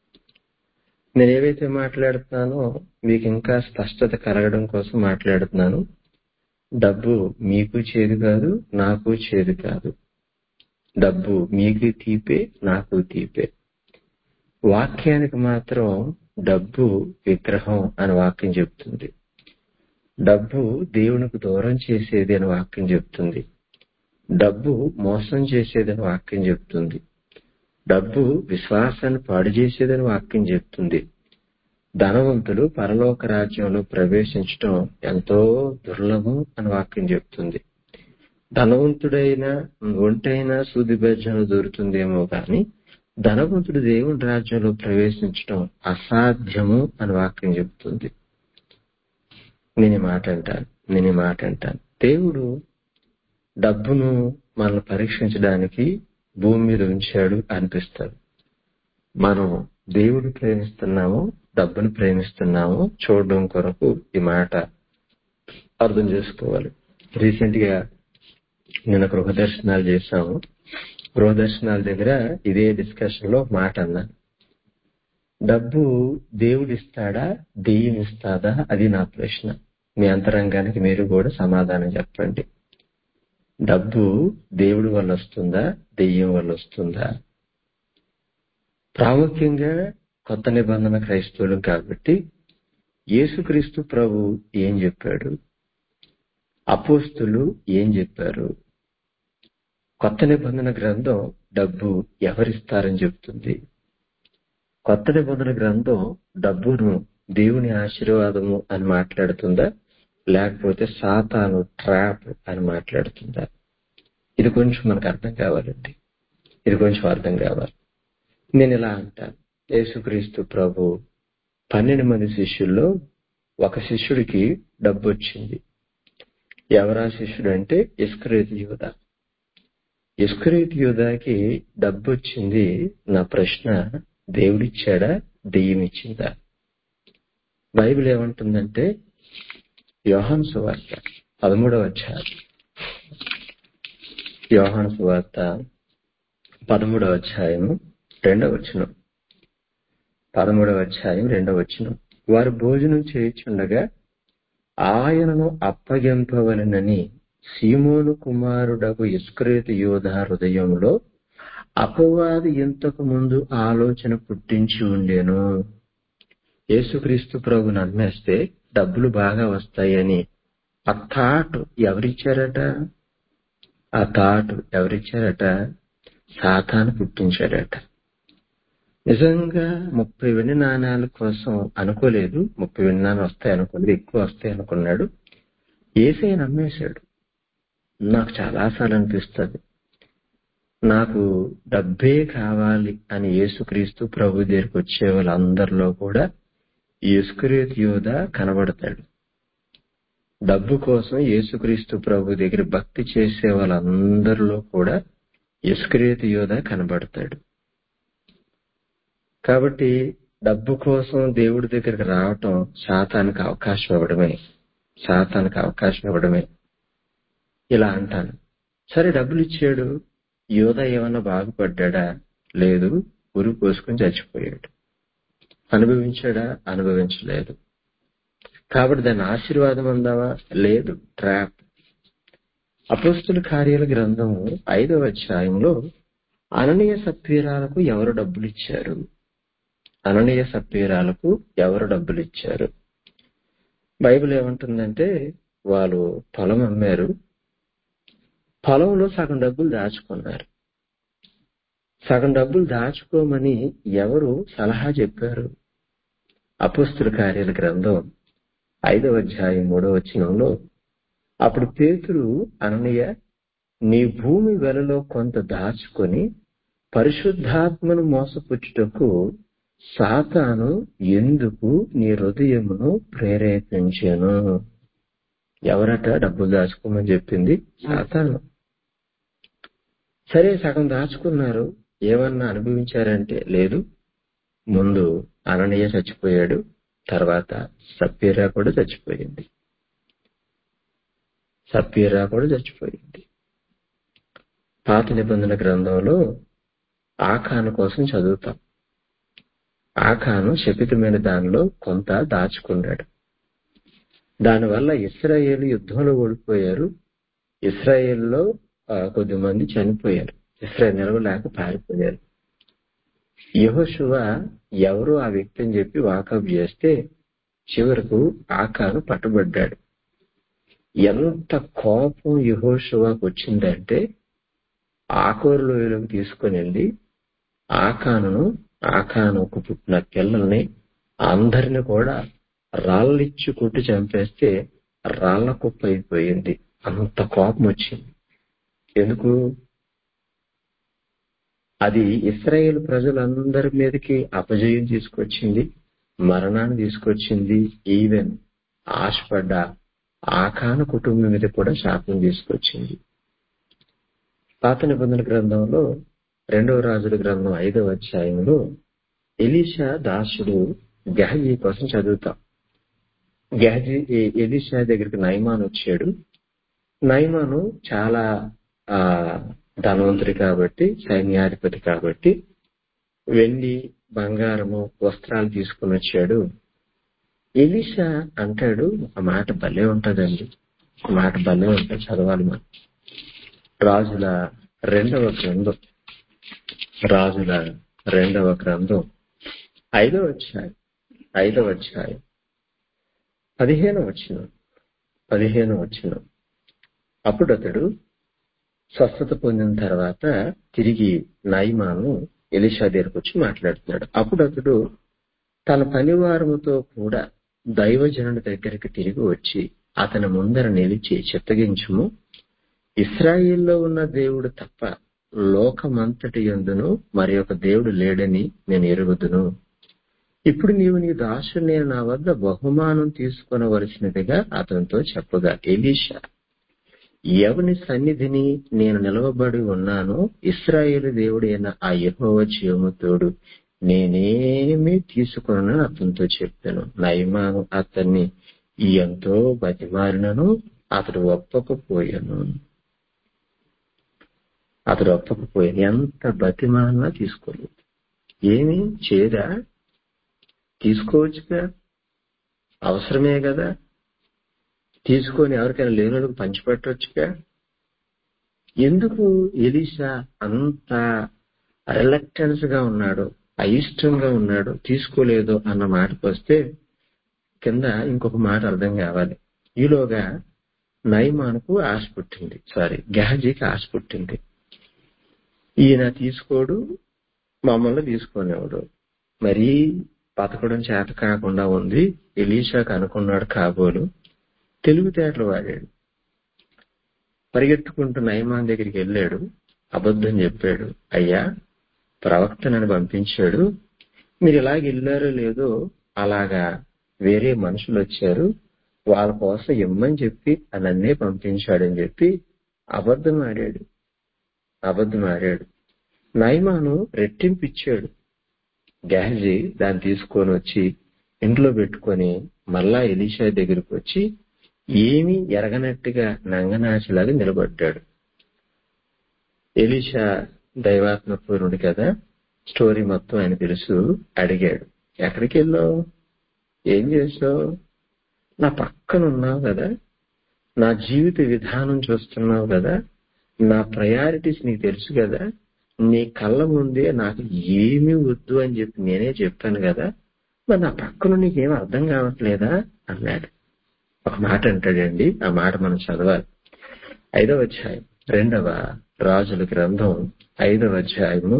నేను ఏవైతే మాట్లాడుతున్నానో మీకు ఇంకా స్పష్టత కలగడం కోసం మాట్లాడుతున్నాను డబ్బు మీకు చేదు కాదు నాకు చేదు కాదు డబ్బు మీకు తీపే నాకు తీపే వాక్యానికి మాత్రం డబ్బు విగ్రహం అని వాక్యం చెప్తుంది డబ్బు దేవునికి దూరం చేసేది అని వాక్యం చెప్తుంది డబ్బు మోసం చేసేదని వాక్యం చెప్తుంది డబ్బు విశ్వాసాన్ని పాడు చేసేదని వాక్యం చెప్తుంది ధనవంతులు పరలోక రాజ్యంలో ప్రవేశించడం ఎంతో దుర్లభం అని వాక్యం చెప్తుంది ధనవంతుడైన ఒంటైనా సూది బెజ్జను దొరుకుతుందేమో గాని ధనవంతుడు దేవుని రాజ్యంలో ప్రవేశించడం అసాధ్యము అని వాక్యం చెప్తుంది నేను ఈ మాట అంటాను నేను ఈ మాట అంటాను దేవుడు డబ్బును మనల్ని పరీక్షించడానికి భూమి మీద ఉంచాడు అనిపిస్తాడు మనం దేవుడు ప్రేమిస్తున్నాము డబ్బును ప్రేమిస్తున్నాము చూడడం కొరకు ఈ మాట అర్థం చేసుకోవాలి రీసెంట్ గా నిన్న గృహ దర్శనాలు చేశాము గృహ దర్శనాల దగ్గర ఇదే డిస్కషన్ లో ఒక మాట అన్నాను డబ్బు దేవుడు ఇస్తాడా దెయ్యం ఇస్తాదా అది నా ప్రశ్న మీ అంతరంగానికి మీరు కూడా సమాధానం చెప్పండి డబ్బు దేవుడి వల్ల వస్తుందా దెయ్యం వల్ల వస్తుందా ప్రాముఖ్యంగా కొత్త నిబంధన క్రైస్తవులు కాబట్టి యేసుక్రీస్తు ప్రభు ఏం చెప్పాడు అపోస్తులు ఏం చెప్పారు కొత్త నిబంధన గ్రంథం డబ్బు ఎవరిస్తారని చెప్తుంది కొత్త నిబంధన గ్రంథం డబ్బును దేవుని ఆశీర్వాదము అని మాట్లాడుతుందా లేకపోతే సాతాను ట్రాప్ అని మాట్లాడుతుందా ఇది కొంచెం మనకు అర్థం కావాలండి ఇది కొంచెం అర్థం కావాలి నేను ఇలా అంటాను యేసుక్రీస్తు ప్రభు పన్నెండు మంది శిష్యుల్లో ఒక శిష్యుడికి డబ్బు వచ్చింది ఎవరా శిష్యుడు అంటే ఇస్కరేత్ యూద ఇస్కరేత్ యూదాకి డబ్బు వచ్చింది నా ప్రశ్న దేవుడిచ్చాడా దెయ్యం ఇచ్చిందా బైబిల్ ఏమంటుందంటే యోహాను సువార్త పదమూడవ అధ్యాయం యోహాను సువార్త పదమూడవ అధ్యాయం రెండవ వచనం పదమూడవ అధ్యాయం రెండవ వచనం వారు భోజనం చేయుచుండగా ఆయనను అప్పగింపవలనని సీమోను కుమారుడకు ఇస్క్రేతు యోధ హృదయంలో అపవాది ఇంతకు ముందు ఆలోచన పుట్టించి ఉండేను యేసుక్రీస్తు ప్రభుని అమ్మేస్తే డబ్బులు బాగా వస్తాయని ఆ థాట్ ఎవరిచ్చారట ఆ థాట్ ఎవరిచ్చారట సాతాను పుట్టించాడట నిజంగా ముప్పై వెండి నాణ్యాల కోసం అనుకోలేదు ముప్పై వెండి నాణ్యాలు వస్తాయి అనుకోలేదు ఎక్కువ వస్తాయి అనుకున్నాడు ఏసై నమ్మేశాడు నాకు చాలాసార్లు అనిపిస్తుంది నాకు డబ్బే కావాలి అని యేసుక్రీస్తు ప్రభు దగ్గరికి వచ్చే వాళ్ళందరిలో కూడా యేసుక్రీస్తు యోధ కనబడతాడు డబ్బు కోసం యేసుక్రీస్తు ప్రభు దగ్గర భక్తి చేసే వాళ్ళందరిలో కూడా ఇస్క్రియత్ యోధ కనబడతాడు కాబట్టి డబ్బు కోసం దేవుడి దగ్గరికి రావటం శాతానికి అవకాశం ఇవ్వడమే శాతానికి అవకాశం ఇవ్వడమే ఇలా అంటాను సరే డబ్బులు ఇచ్చాడు యోధ ఏమన్నా బాగుపడ్డా లేదు ఉరి పోసుకుని చచ్చిపోయాడు అనుభవించాడా అనుభవించలేదు కాబట్టి దాని ఆశీర్వాదం అందావా లేదు ట్రాప్ అపోస్తుల కార్యాల గ్రంథము ఐదవ అధ్యాయంలో అననీయ సత్వీరాలకు ఎవరు డబ్బులు ఇచ్చారు అననీయ సత్వీరాలకు ఎవరు డబ్బులు ఇచ్చారు బైబిల్ ఏమంటుందంటే వాళ్ళు పొలం అమ్మారు పొలంలో సగం డబ్బులు దాచుకున్నారు సగం డబ్బులు దాచుకోమని ఎవరు సలహా చెప్పారు అపుస్తుల కార్యాల గ్రంథం ఐదవ అధ్యాయం మూడవ వచనంలో అప్పుడు పేతురు అననయ్య నీ భూమి వెలలో కొంత దాచుకొని పరిశుద్ధాత్మను మోసపుచ్చుటకు సాతాను ఎందుకు నీ హృదయమును ప్రేరేపించాను ఎవరట డబ్బులు దాచుకోమని చెప్పింది సాతాను సరే సగం దాచుకున్నారు ఏమన్నా అనుభవించారంటే లేదు ముందు అననీయ చచ్చిపోయాడు తర్వాత సప్పీరా కూడా చచ్చిపోయింది సప్పీరా కూడా చచ్చిపోయింది పాత నిబంధన గ్రంథంలో ఆఖాను కోసం చదువుతాం ఆఖాను శపితమైన దానిలో కొంత దాచుకున్నాడు దానివల్ల ఇస్రాయేల్ యుద్ధంలో ఓడిపోయారు ఇస్రాయేల్లో కొద్ది మంది చనిపోయారు ఇస్రాయేల్ నిలవలేక పారిపోయారు యహోశువ ఎవరు ఆ వ్యక్తి అని చెప్పి వాకప్ చేస్తే చివరకు ఆకాను పట్టుబడ్డాడు ఎంత కోపం యహోశువాకు వచ్చిందంటే ఆకోరు లోయలోకి తీసుకుని వెళ్ళి ఆకాను ఆకానుకు పుట్టిన పిల్లల్ని అందరిని కూడా రాళ్ళిచ్చి కొట్టి చంపేస్తే రాళ్ల కుప్ప అయిపోయింది అంత కోపం వచ్చింది ఎందుకు అది ఇస్రాయేల్ ప్రజలందరి మీదకి అపజయం తీసుకొచ్చింది మరణాన్ని తీసుకొచ్చింది ఈవెన్ ఆశపడ్డ ఆకాన కుటుంబం మీద కూడా శాపం తీసుకొచ్చింది పాత నిబంధన గ్రంథంలో రెండవ రాజుల గ్రంథం ఐదవ అధ్యాయంలో ఎలీషా దాసుడు గహజీ కోసం చదువుతాం గహజీ ఎలీషా దగ్గరికి నైమాన్ వచ్చాడు నైమాను చాలా ఆ ధనవంతుడి కాబట్టి సైన్యాధిపతి కాబట్టి వెండి బంగారము వస్త్రాలు తీసుకుని వచ్చాడు ఎలీషా అంటాడు ఒక మాట భలే ఉంటదండి ఒక మాట భలే ఉంటుంది చదవాలి మనం రాజుల రెండవ గ్రంథం రాజుల రెండవ గ్రంథం ఐదవ అధ్యాయం ఐదవ అధ్యాయం పదిహేను వచ్చిన పదిహేను వచ్చిన అప్పుడు అతడు స్వస్థత పొందిన తర్వాత తిరిగి నైమాను ఎలిషా దగ్గరకు వచ్చి మాట్లాడుతున్నాడు అప్పుడు అతడు తన పనివారముతో కూడా దైవజనుడి దగ్గరికి తిరిగి వచ్చి అతని ముందర నిలిచి చిత్తగించుము ఇస్రాయిల్లో ఉన్న దేవుడు తప్ప లోకమంతటి ఎందును మరి ఒక దేవుడు లేడని నేను ఎరుగుదును ఇప్పుడు నీవు నీ దాసు నేను నా వద్ద బహుమానం తీసుకొనవలసినదిగా అతనితో చెప్పగా ఎలీషా ఎవని సన్నిధిని నేను నిలవబడి ఉన్నానో ఇస్రాయేల్ దేవుడైన ఆ యహోవ జీవముతోడు నేనేమి తీసుకున్నానని అతనితో చెప్పాను నైమాను అతన్ని ఎంతో బతిమారినను అతడు ఒప్పకపోయాను అతడు ఒప్పకపోయాను ఎంత బతిమాలినా తీసుకోలేదు ఏమి చేదా తీసుకోవచ్చుగా అవసరమే కదా తీసుకొని ఎవరికైనా లేనులకు పంచిపెట్టవచ్చుగా ఎందుకు ఎలీషా అంత రిలక్టెన్స్ గా ఉన్నాడు అయిష్టంగా ఉన్నాడు తీసుకోలేదు అన్న మాటకు వస్తే కింద ఇంకొక మాట అర్థం కావాలి ఈలోగా నైమానుకు ఆశ పుట్టింది సారీ గహజీకి ఆశ పుట్టింది ఈయన తీసుకోడు మమ్మల్ని తీసుకునేవాడు మరీ బతకడం చేత కాకుండా ఉంది ఎలీషాకు అనుకున్నాడు కాబోలు తెలివితేటలు వాడాడు పరిగెత్తుకుంటూ నయమాన్ దగ్గరికి వెళ్ళాడు అబద్ధం చెప్పాడు అయ్యా ప్రవక్త నన్ను పంపించాడు మీరు ఇలాగ వెళ్ళారో లేదో అలాగా వేరే మనుషులు వచ్చారు వాళ్ళ కోసం ఇమ్మని చెప్పి నన్నే పంపించాడని చెప్పి అబద్ధం ఆడాడు అబద్ధం ఆడాడు నయమాను రెట్టింపు ఇచ్చాడు గహజీ దాన్ని తీసుకొని వచ్చి ఇంట్లో పెట్టుకొని మళ్ళా ఎలీషా దగ్గరికి వచ్చి ఏమీ ఎరగనట్టుగా నంగనాచిలాగా నిలబడ్డాడు ఎలీషా దైవాత్మ పూర్ణుడు కదా స్టోరీ మొత్తం ఆయన తెలుసు అడిగాడు ఎక్కడికి వెళ్ళావు ఏం చేసావు నా పక్కన ఉన్నావు కదా నా జీవిత విధానం చూస్తున్నావు కదా నా ప్రయారిటీస్ నీకు తెలుసు కదా నీ కళ్ళ ముందే నాకు ఏమీ వద్దు అని చెప్పి నేనే చెప్పాను కదా మరి నా పక్కన నీకేం అర్థం కావట్లేదా అన్నాడు ఒక మాట అంటాడండి ఆ మాట మనం చదవాలి ఐదవ అధ్యాయం రెండవ రాజుల గ్రంథం ఐదవ అధ్యాయము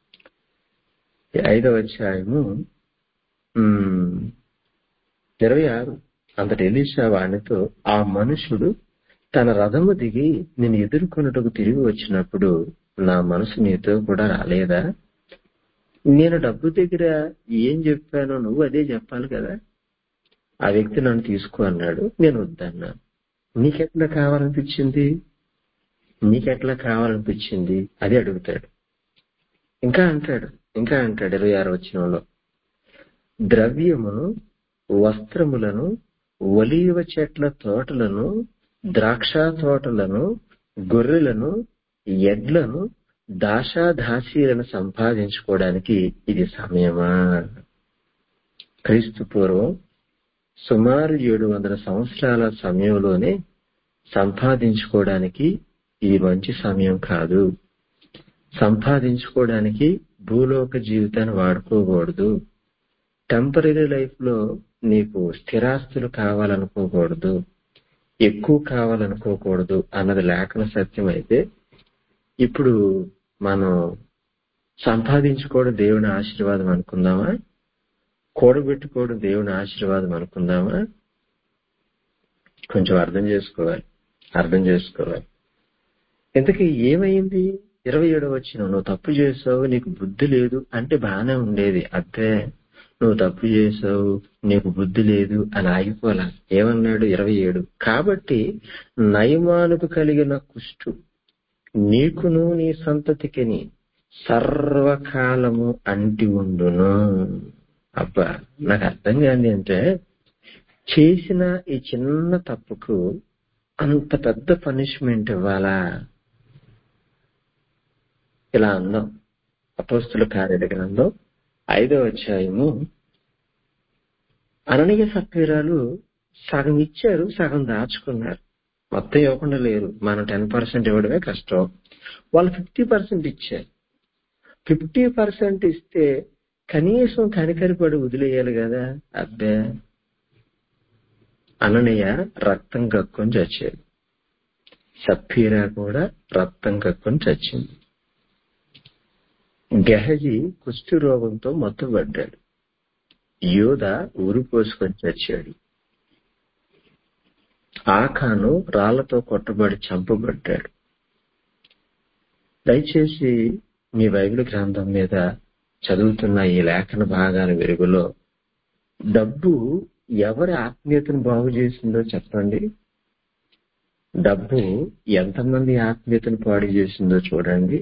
ఐదవ అధ్యాయము ఉమ్, ఇరవై ఆరు అంతటి ఎలీషా వాణితో ఆ మనుషుడు తన రథము దిగి నేను ఎదుర్కొన్నట్టుకు తిరిగి వచ్చినప్పుడు నా మనసు నీతో కూడా రాలేదా నేను డబ్బు దగ్గర ఏం చెప్పానో నువ్వు అదే చెప్పాలి కదా ఆ వ్యక్తి నన్ను తీసుకో అన్నాడు నేను వద్దన్నాను నీకెట్లా కావాలనిపించింది నీకెట్లా కావాలనిపించింది అది అడుగుతాడు ఇంకా అంటాడు ఇంకా అంటాడు ఇరవై ఆరు వచ్చినంలో ద్రవ్యమును వస్త్రములను ఒలీవ చెట్ల తోటలను ద్రాక్ష తోటలను గొర్రెలను ఎడ్లను దాశాదాసీలను సంపాదించుకోవడానికి ఇది సమయమా క్రీస్తు పూర్వం సుమారు ఏడు వందల సంవత్సరాల సమయంలోనే సంపాదించుకోవడానికి ఇది మంచి సమయం కాదు సంపాదించుకోవడానికి భూలోక జీవితాన్ని వాడుకోకూడదు టెంపరీ లైఫ్ లో నీకు స్థిరాస్తులు కావాలనుకోకూడదు ఎక్కువ కావాలనుకోకూడదు అన్నది లేఖన సత్యం అయితే ఇప్పుడు మనం సంపాదించుకోవడం దేవుని ఆశీర్వాదం అనుకుందామా కూడబెట్టుకోవడం దేవుని ఆశీర్వాదం అనుకుందామా కొంచెం అర్థం చేసుకోవాలి అర్థం చేసుకోవాలి ఇంతకీ ఏమైంది ఇరవై ఏడవ వచ్చిన నువ్వు తప్పు చేసావు నీకు బుద్ధి లేదు అంటే బాగానే ఉండేది అదే నువ్వు తప్పు చేసావు నీకు బుద్ధి లేదు అని ఆగిపోలా ఏమన్నాడు ఇరవై ఏడు కాబట్టి నయమానుకు కలిగిన కుష్టు నీకును నీ సంతతికిని సర్వకాలము అంటి ఉండును అబ్బా నాకు అర్థం కాని అంటే చేసిన ఈ చిన్న తప్పుకు అంత పెద్ద పనిష్మెంట్ ఇవ్వాలా ఇలా అందాం అపోస్తుల కార్యాల గ్రంథం ఐదవ అధ్యాయము అననీయ సత్వీరాలు సగం ఇచ్చారు సగం దాచుకున్నారు మొత్తం ఇవ్వకుండా లేరు మనం టెన్ పర్సెంట్ ఇవ్వడమే కష్టం వాళ్ళు ఫిఫ్టీ పర్సెంట్ ఇచ్చారు ఫిఫ్టీ పర్సెంట్ ఇస్తే కనీసం కనికరిపడి వదిలేయాలి కదా అబ్బే అననీయ రక్తం కక్కుని చచ్చాడు సఫీరా కూడా రక్తం కక్కుని చచ్చింది గెహజీ కుష్టి రోగంతో మత్తుపడ్డాడు యోధ ఊరు పోసుకొని చచ్చాడు ఆఖాను రాళ్లతో కొట్టబడి చంపబడ్డాడు దయచేసి మీ బైబిల్ గ్రంథం మీద చదువుతున్న ఈ లేఖన భాగాల వెలుగులో డబ్బు ఎవరి ఆత్మీయతను బాగు చేసిందో చెప్పండి డబ్బు ఎంతమంది ఆత్మీయతను పాడు చేసిందో చూడండి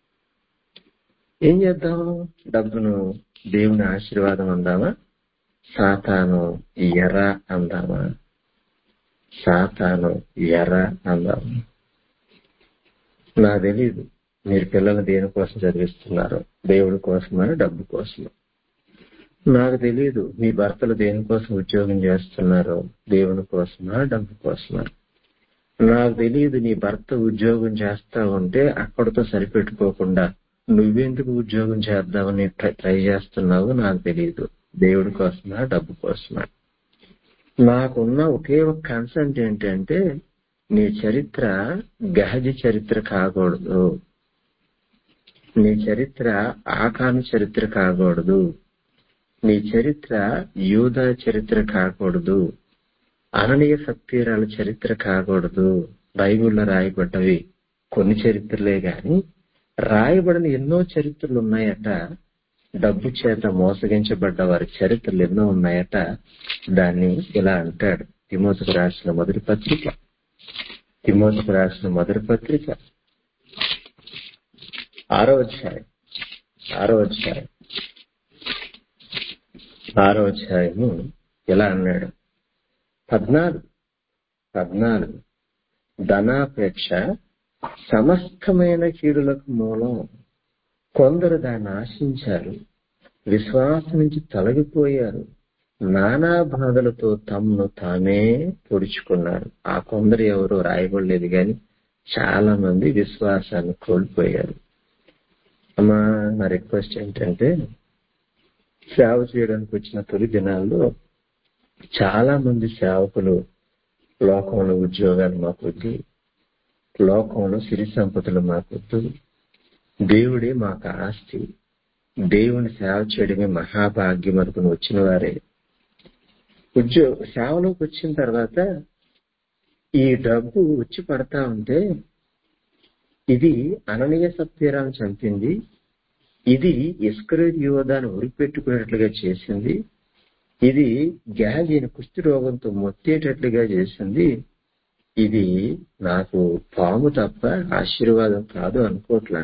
ఏం చేద్దాం డబ్బును దేవుని ఆశీర్వాదం అందామా సాతాను ఎర్ర అందామా సాతాను ఎర్ర అందామా నా తెలీదు మీరు పిల్లలు దేనికోసం చదివిస్తున్నారు దేవుడి కోసమా డబ్బు కోసమా నాకు తెలియదు మీ భర్తలు దేనికోసం ఉద్యోగం చేస్తున్నారో దేవుని కోసమా డబ్బు కోసమా నాకు తెలియదు నీ భర్త ఉద్యోగం చేస్తా ఉంటే అక్కడితో సరిపెట్టుకోకుండా నువ్వెందుకు ఉద్యోగం చేద్దామని ట్రై ట్రై చేస్తున్నావు నాకు తెలియదు దేవుడి కోసమా డబ్బు కోసమా నాకున్న ఒకే ఒక కన్సెంట్ ఏంటంటే నీ చరిత్ర గహజ చరిత్ర కాకూడదు నీ చరిత్ర ఆకాను చరిత్ర కాకూడదు నీ చరిత్ర యూదా చరిత్ర కాకూడదు అననీయ సత్వీరాల చరిత్ర కాకూడదు బైబిల్లో రాయబడ్డవి కొన్ని చరిత్రలే గాని రాయబడిన ఎన్నో చరిత్రలు ఉన్నాయట డబ్బు చేత మోసగించబడ్డ వారి చరిత్రలు ఎన్నో ఉన్నాయట దాన్ని ఇలా అంటాడు తిమోతికి రాసిన మొదటి పత్రిక తిమోతికి రాసిన మొదటి పత్రిక ఆరో అధ్యాయం ఆరో అధ్యాయం ఆరో అధ్యాయము ఇలా అన్నాడు పద్నాలుగు పద్నాలుగు ధనాపేక్ష సమస్తమైన కీడులకు మూలం కొందరు దాన్ని ఆశించారు విశ్వాసం నుంచి తొలగిపోయారు నానా బాధలతో తమను తామే పొడుచుకున్నారు ఆ కొందరు ఎవరో రాయబడలేదు గాని చాలా మంది విశ్వాసాన్ని కోల్పోయారు అమ్మా నా రిక్వెస్ట్ ఏంటంటే సేవ చేయడానికి వచ్చిన తొలి దినాల్లో చాలా మంది సేవకులు లోకంలో ఉద్యోగాలు మాకొద్దు లోకంలో సిరి సంపదలు మాకొద్దు దేవుడే మాకు ఆస్తి దేవుని సేవ చేయడమే మహాభాగ్యం అనుకుని వచ్చిన వారే ఉద్యోగ సేవలోకి వచ్చిన తర్వాత ఈ డబ్బు వచ్చి పడతా ఉంటే ఇది అననీయ సత్వీరాన్ని చంపింది ఇది ఇస్కరేజ్ యోధాను ఉరిపెట్టుకునేట్లుగా చేసింది ఇది గ్యాజీని కుష్టి రోగంతో మొత్తేటట్లుగా చేసింది ఇది నాకు పాము తప్ప ఆశీర్వాదం కాదు అనుకోవట్లా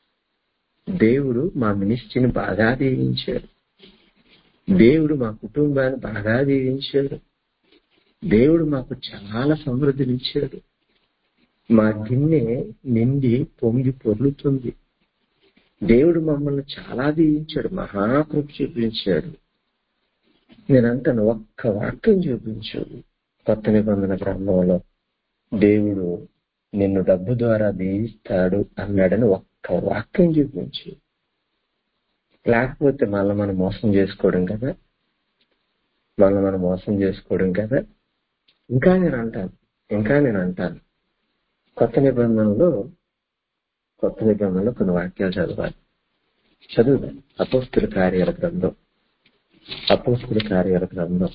దేవుడు మా మినిస్ట్రీని బాగా దీవించాడు దేవుడు మా కుటుంబాన్ని బాగా దీవించాడు దేవుడు మాకు చాలా సమృద్ధినిచ్చాడు మా గిన్నె నిండి పొంగి పొర్లుతుంది దేవుడు మమ్మల్ని చాలా దీవించాడు మహాకృప చూపించాడు నేనంటాను ఒక్క వాక్యం చూపించు కొత్త నిబంధన గ్రంథంలో దేవుడు నిన్ను డబ్బు ద్వారా దీవిస్తాడు అన్నాడని ఒక్క వాక్యం చూపించు లేకపోతే మళ్ళీ మనం మోసం చేసుకోవడం కదా మళ్ళీ మనం మోసం చేసుకోవడం కదా ఇంకా నేను అంటాను ఇంకా నేను అంటాను కొత్త నిబంధనలో కొత్త నిబంధనలో కొన్ని వాక్యాలు చదవాలి చదువుదాం అపోస్తుల కార్యాల గ్రంథం అపోస్తుల కార్యాల గ్రంథం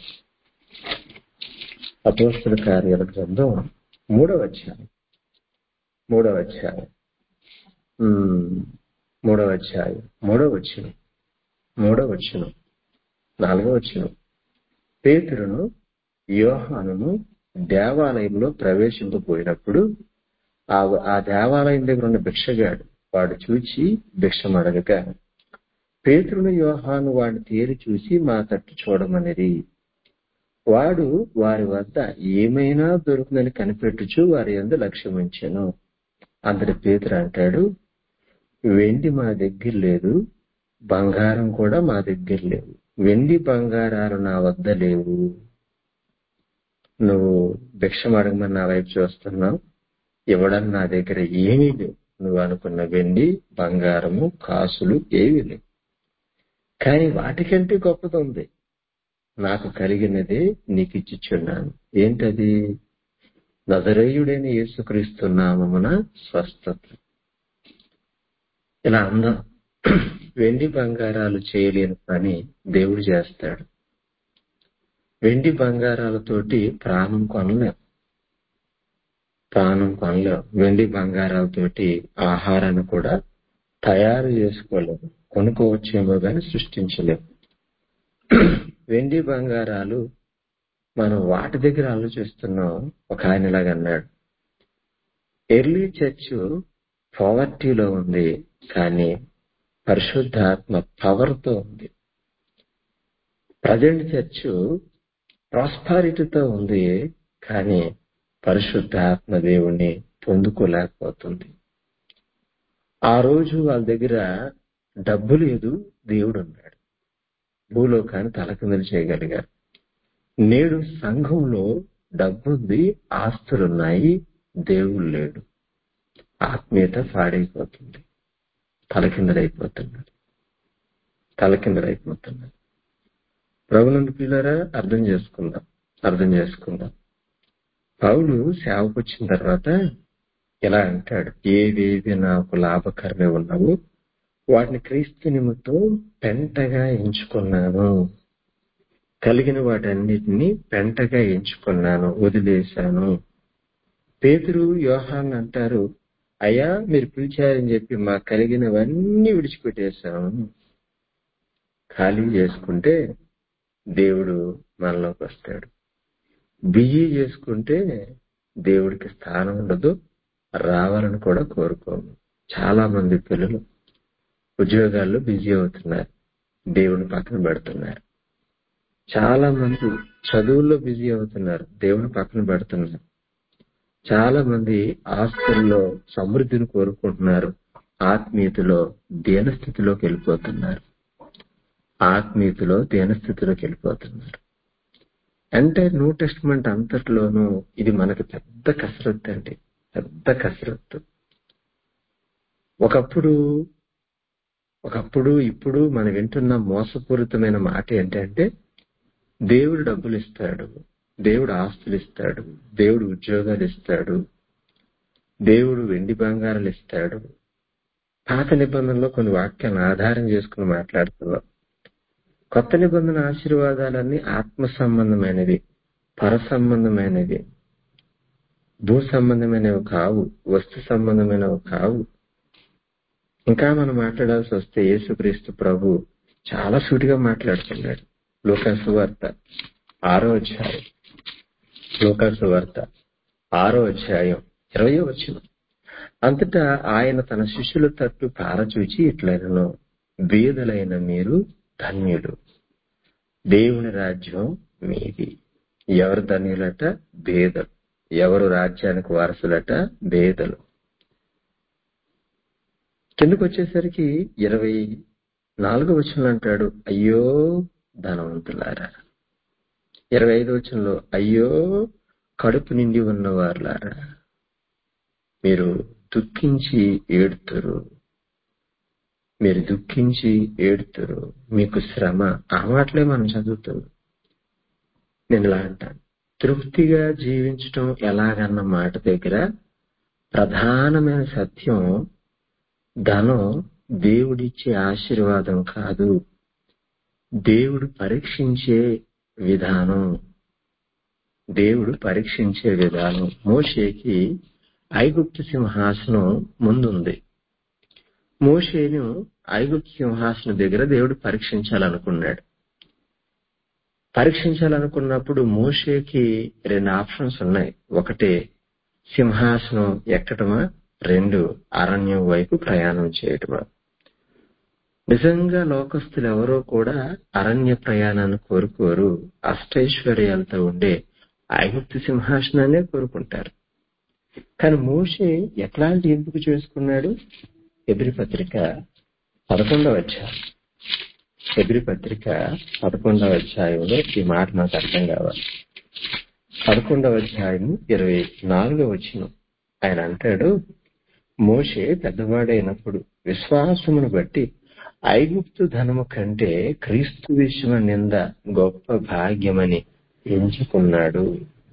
అపోస్తుల కార్యాల గ్రంథం మూడవ అధ్యాయం మూడవ అధ్యాయం ఉమ్, మూడవ అధ్యాయం మూడవ వచ్చిన మూడవ వచ్చిన నాలుగవ వచ్చిన పేతురును యోహానును దేవాలయంలో ప్రవేశింపబోయినప్పుడు ఆ ఆ దేవాలయం దగ్గర ఉన్న భిక్షగాడు వాడు చూచి భిక్షం అడగగా పేతురును యోహాను వాడిని తేరి చూసి మా తట్టు చూడమనిది వాడు వారి వద్ద ఏమైనా దొరుకుదని కనిపెట్టుచు వారి యందు లక్ష్యం ఉంచాను అంతటి పేతురు అంటాడు వెండి మా దగ్గర లేదు బంగారం కూడా మా దగ్గర లేవు వెండి బంగారాలు నా వద్ద లేవు నువ్వు భిక్షం అడగమని నా వైపు చూస్తున్నావు ఇవ్వడం నా దగ్గర ఏమీ లేవు నువ్వు అనుకున్న వెండి బంగారము కాసులు ఏవి లేవు కానీ వాటికంటే గొప్పది ఉంది నాకు కలిగినదే నీకు ఇచ్చిచున్నాను ఏంటది నజరేయుడైన యేసుక్రీస్తు నామమున స్వస్థత ఇలా అందం వెండి బంగారాలు చేయలేని పని దేవుడు చేస్తాడు వెండి బంగారాలతోటి ప్రాణం కొనలేం ప్రాణం కొనలేం వెండి బంగారాలతోటి ఆహారాన్ని కూడా తయారు చేసుకోలేము కొనుక్కోవచ్చేమో కానీ సృష్టించలేము వెండి బంగారాలు మనం వాటి దగ్గర ఆలోచిస్తున్నాం ఒక ఆయన ఇలాగ అన్నాడు ఎర్లీ చర్చ్ పవర్టీలో ఉంది కానీ పరిశుద్ధాత్మ పవర్ తో ఉంది ప్రజెంట్ చర్చ్ ప్రాస్పారిటీతో ఉంది కానీ పరిశుద్ధాత్మ దేవుణ్ణి పొందుకోలేకపోతుంది ఆ రోజు వాళ్ళ దగ్గర డబ్బు లేదు దేవుడు ఉన్నాడు భూలోకాన్ని తలకిందులు చేయగలిగారు నేడు సంఘంలో డబ్బుంది ఆస్తులున్నాయి దేవుడు లేడు ఆత్మీయత పాడైపోతుంది తలకిందలైపోతున్నాడు తలకిందలైపోతున్నాడు ప్రభునందు పిల్లరా అర్థం చేసుకుందాం అర్థం చేసుకుందాం పౌలు సేవకు వచ్చిన తర్వాత ఇలా అంటాడు ఏవేవి నాకు లాభకరమే ఉన్నావో వాటిని క్రీస్తు నిమిత్తం పెంటగా ఎంచుకున్నాను కలిగిన వాటన్నిటిని పెంటగా ఎంచుకున్నాను వదిలేశాను పేతురు యోహాన్ అంటారు అయ్యా మీరు పిలిచారని చెప్పి మా కలిగినవన్నీ విడిచిపెట్టేశాము ఖాళీ చేసుకుంటే దేవుడు మనలోకి వస్తాడు బిజీ చేసుకుంటే దేవుడికి స్థానం ఉండదు రావాలని కూడా కోరుకోము చాలా మంది పిల్లలు ఉద్యోగాల్లో బిజీ అవుతున్నారు దేవుని పక్కన పెడుతున్నారు చాలా మంది చదువుల్లో బిజీ అవుతున్నారు దేవుని పక్కన పెడుతున్నారు చాలా మంది ఆస్తుల్లో సమృద్ధిని కోరుకుంటున్నారు ఆత్మీయతలో దీనస్థితిలోకి వెళ్ళిపోతున్నారు ఆత్మీయతలో దీనస్థితిలోకి వెళ్ళిపోతున్నారు అంటే న్యూ టెస్ట్మెంట్ అంతట్లోనూ ఇది మనకు పెద్ద కసరత్తు అండి పెద్ద కసరత్తు ఒకప్పుడు ఒకప్పుడు ఇప్పుడు మనం వింటున్న మోసపూరితమైన మాట ఏంటంటే దేవుడు డబ్బులు ఇస్తాడు దేవుడు ఆస్తులు ఇస్తాడు దేవుడు ఉద్యోగాలు ఇస్తాడు దేవుడు వెండి బంగారాలు ఇస్తాడు పాత నిబంధనలో కొన్ని వాక్యాలను ఆధారం చేసుకుని మాట్లాడుతున్నాం కొత్త నిబంధన ఆశీర్వాదాలన్నీ ఆత్మ సంబంధమైనవి పర సంబంధమైనవి భూ సంబంధమైనవి కావు వస్తు సంబంధమైనవి కావు ఇంకా మనం మాట్లాడాల్సి వస్తే యేసుక్రీస్తు ప్రభు చాలా సూటిగా మాట్లాడుతున్నాడు లోకాసు వార్త ఆరో అధ్యాయం లోకాసు వార్త ఆరో అధ్యాయం ఇరవయో వచ్చిన అంతటా ఆయన తన శిష్యుల తట్టు పారచూచి ఇట్లనను బీదలైన మీరు ధన్యులు దేవుని రాజ్యం మీది ఎవరు ధన్యులట బేదలు ఎవరు రాజ్యానికి వారసులట బేదలు కిందకు వచ్చేసరికి ఇరవై నాలుగో వచనంలో అంటాడు అయ్యో ధనవంతులారా ఇరవై ఐదు వచనంలో అయ్యో కడుపు నిండి ఉన్నవారులారా మీరు దుఃఖించి ఏడుతురు మీరు దుఃఖించి ఏడుతురు మీకు శ్రమ ఆ మాటలే మనం చదువుతున్నాం నేను ఇలా అంటాను తృప్తిగా జీవించటం ఎలాగన్న మాట దగ్గర ప్రధానమైన సత్యం ధనం దేవుడిచ్చే ఆశీర్వాదం కాదు దేవుడు పరీక్షించే విధానం దేవుడు పరీక్షించే విధానం మోషేకి ఐగుప్తు సింహాసనం ముందుంది మోషేను ఐగుప్తు సింహాసనం దగ్గర దేవుడు పరీక్షించాలనుకున్నాడు పరీక్షించాలనుకున్నప్పుడు మోషేకి రెండు ఆప్షన్స్ ఉన్నాయి ఒకటి సింహాసనం ఎక్కటమా రెండు అరణ్యం వైపు ప్రయాణం చేయటమా నిజంగా లోకస్తులు ఎవరో కూడా అరణ్య ప్రయాణాన్ని కోరుకోరు అష్టైశ్వర్యాలతో ఉండే ఐగుప్తు సింహాసనాన్నే కోరుకుంటారు కానీ మోషే ఎట్లాంటి ఎంపిక చేసుకున్నాడు ఎబ్రి పత్రిక పదకొండవ అధ్యాయం ఎబ్రి పత్రిక పదకొండవ అధ్యాయంలో ఈ మాట నాకు అర్థం కావాలి పదకొండవ అధ్యాయం ఇరవై నాలుగవ వచ్చిన ఆయన అంటాడు మోషే పెద్దవాడైనప్పుడు విశ్వాసమును బట్టి ఐగుప్తు ధనము కంటే క్రీస్తు విషయం నింద గొప్ప భాగ్యమని ఎంచుకున్నాడు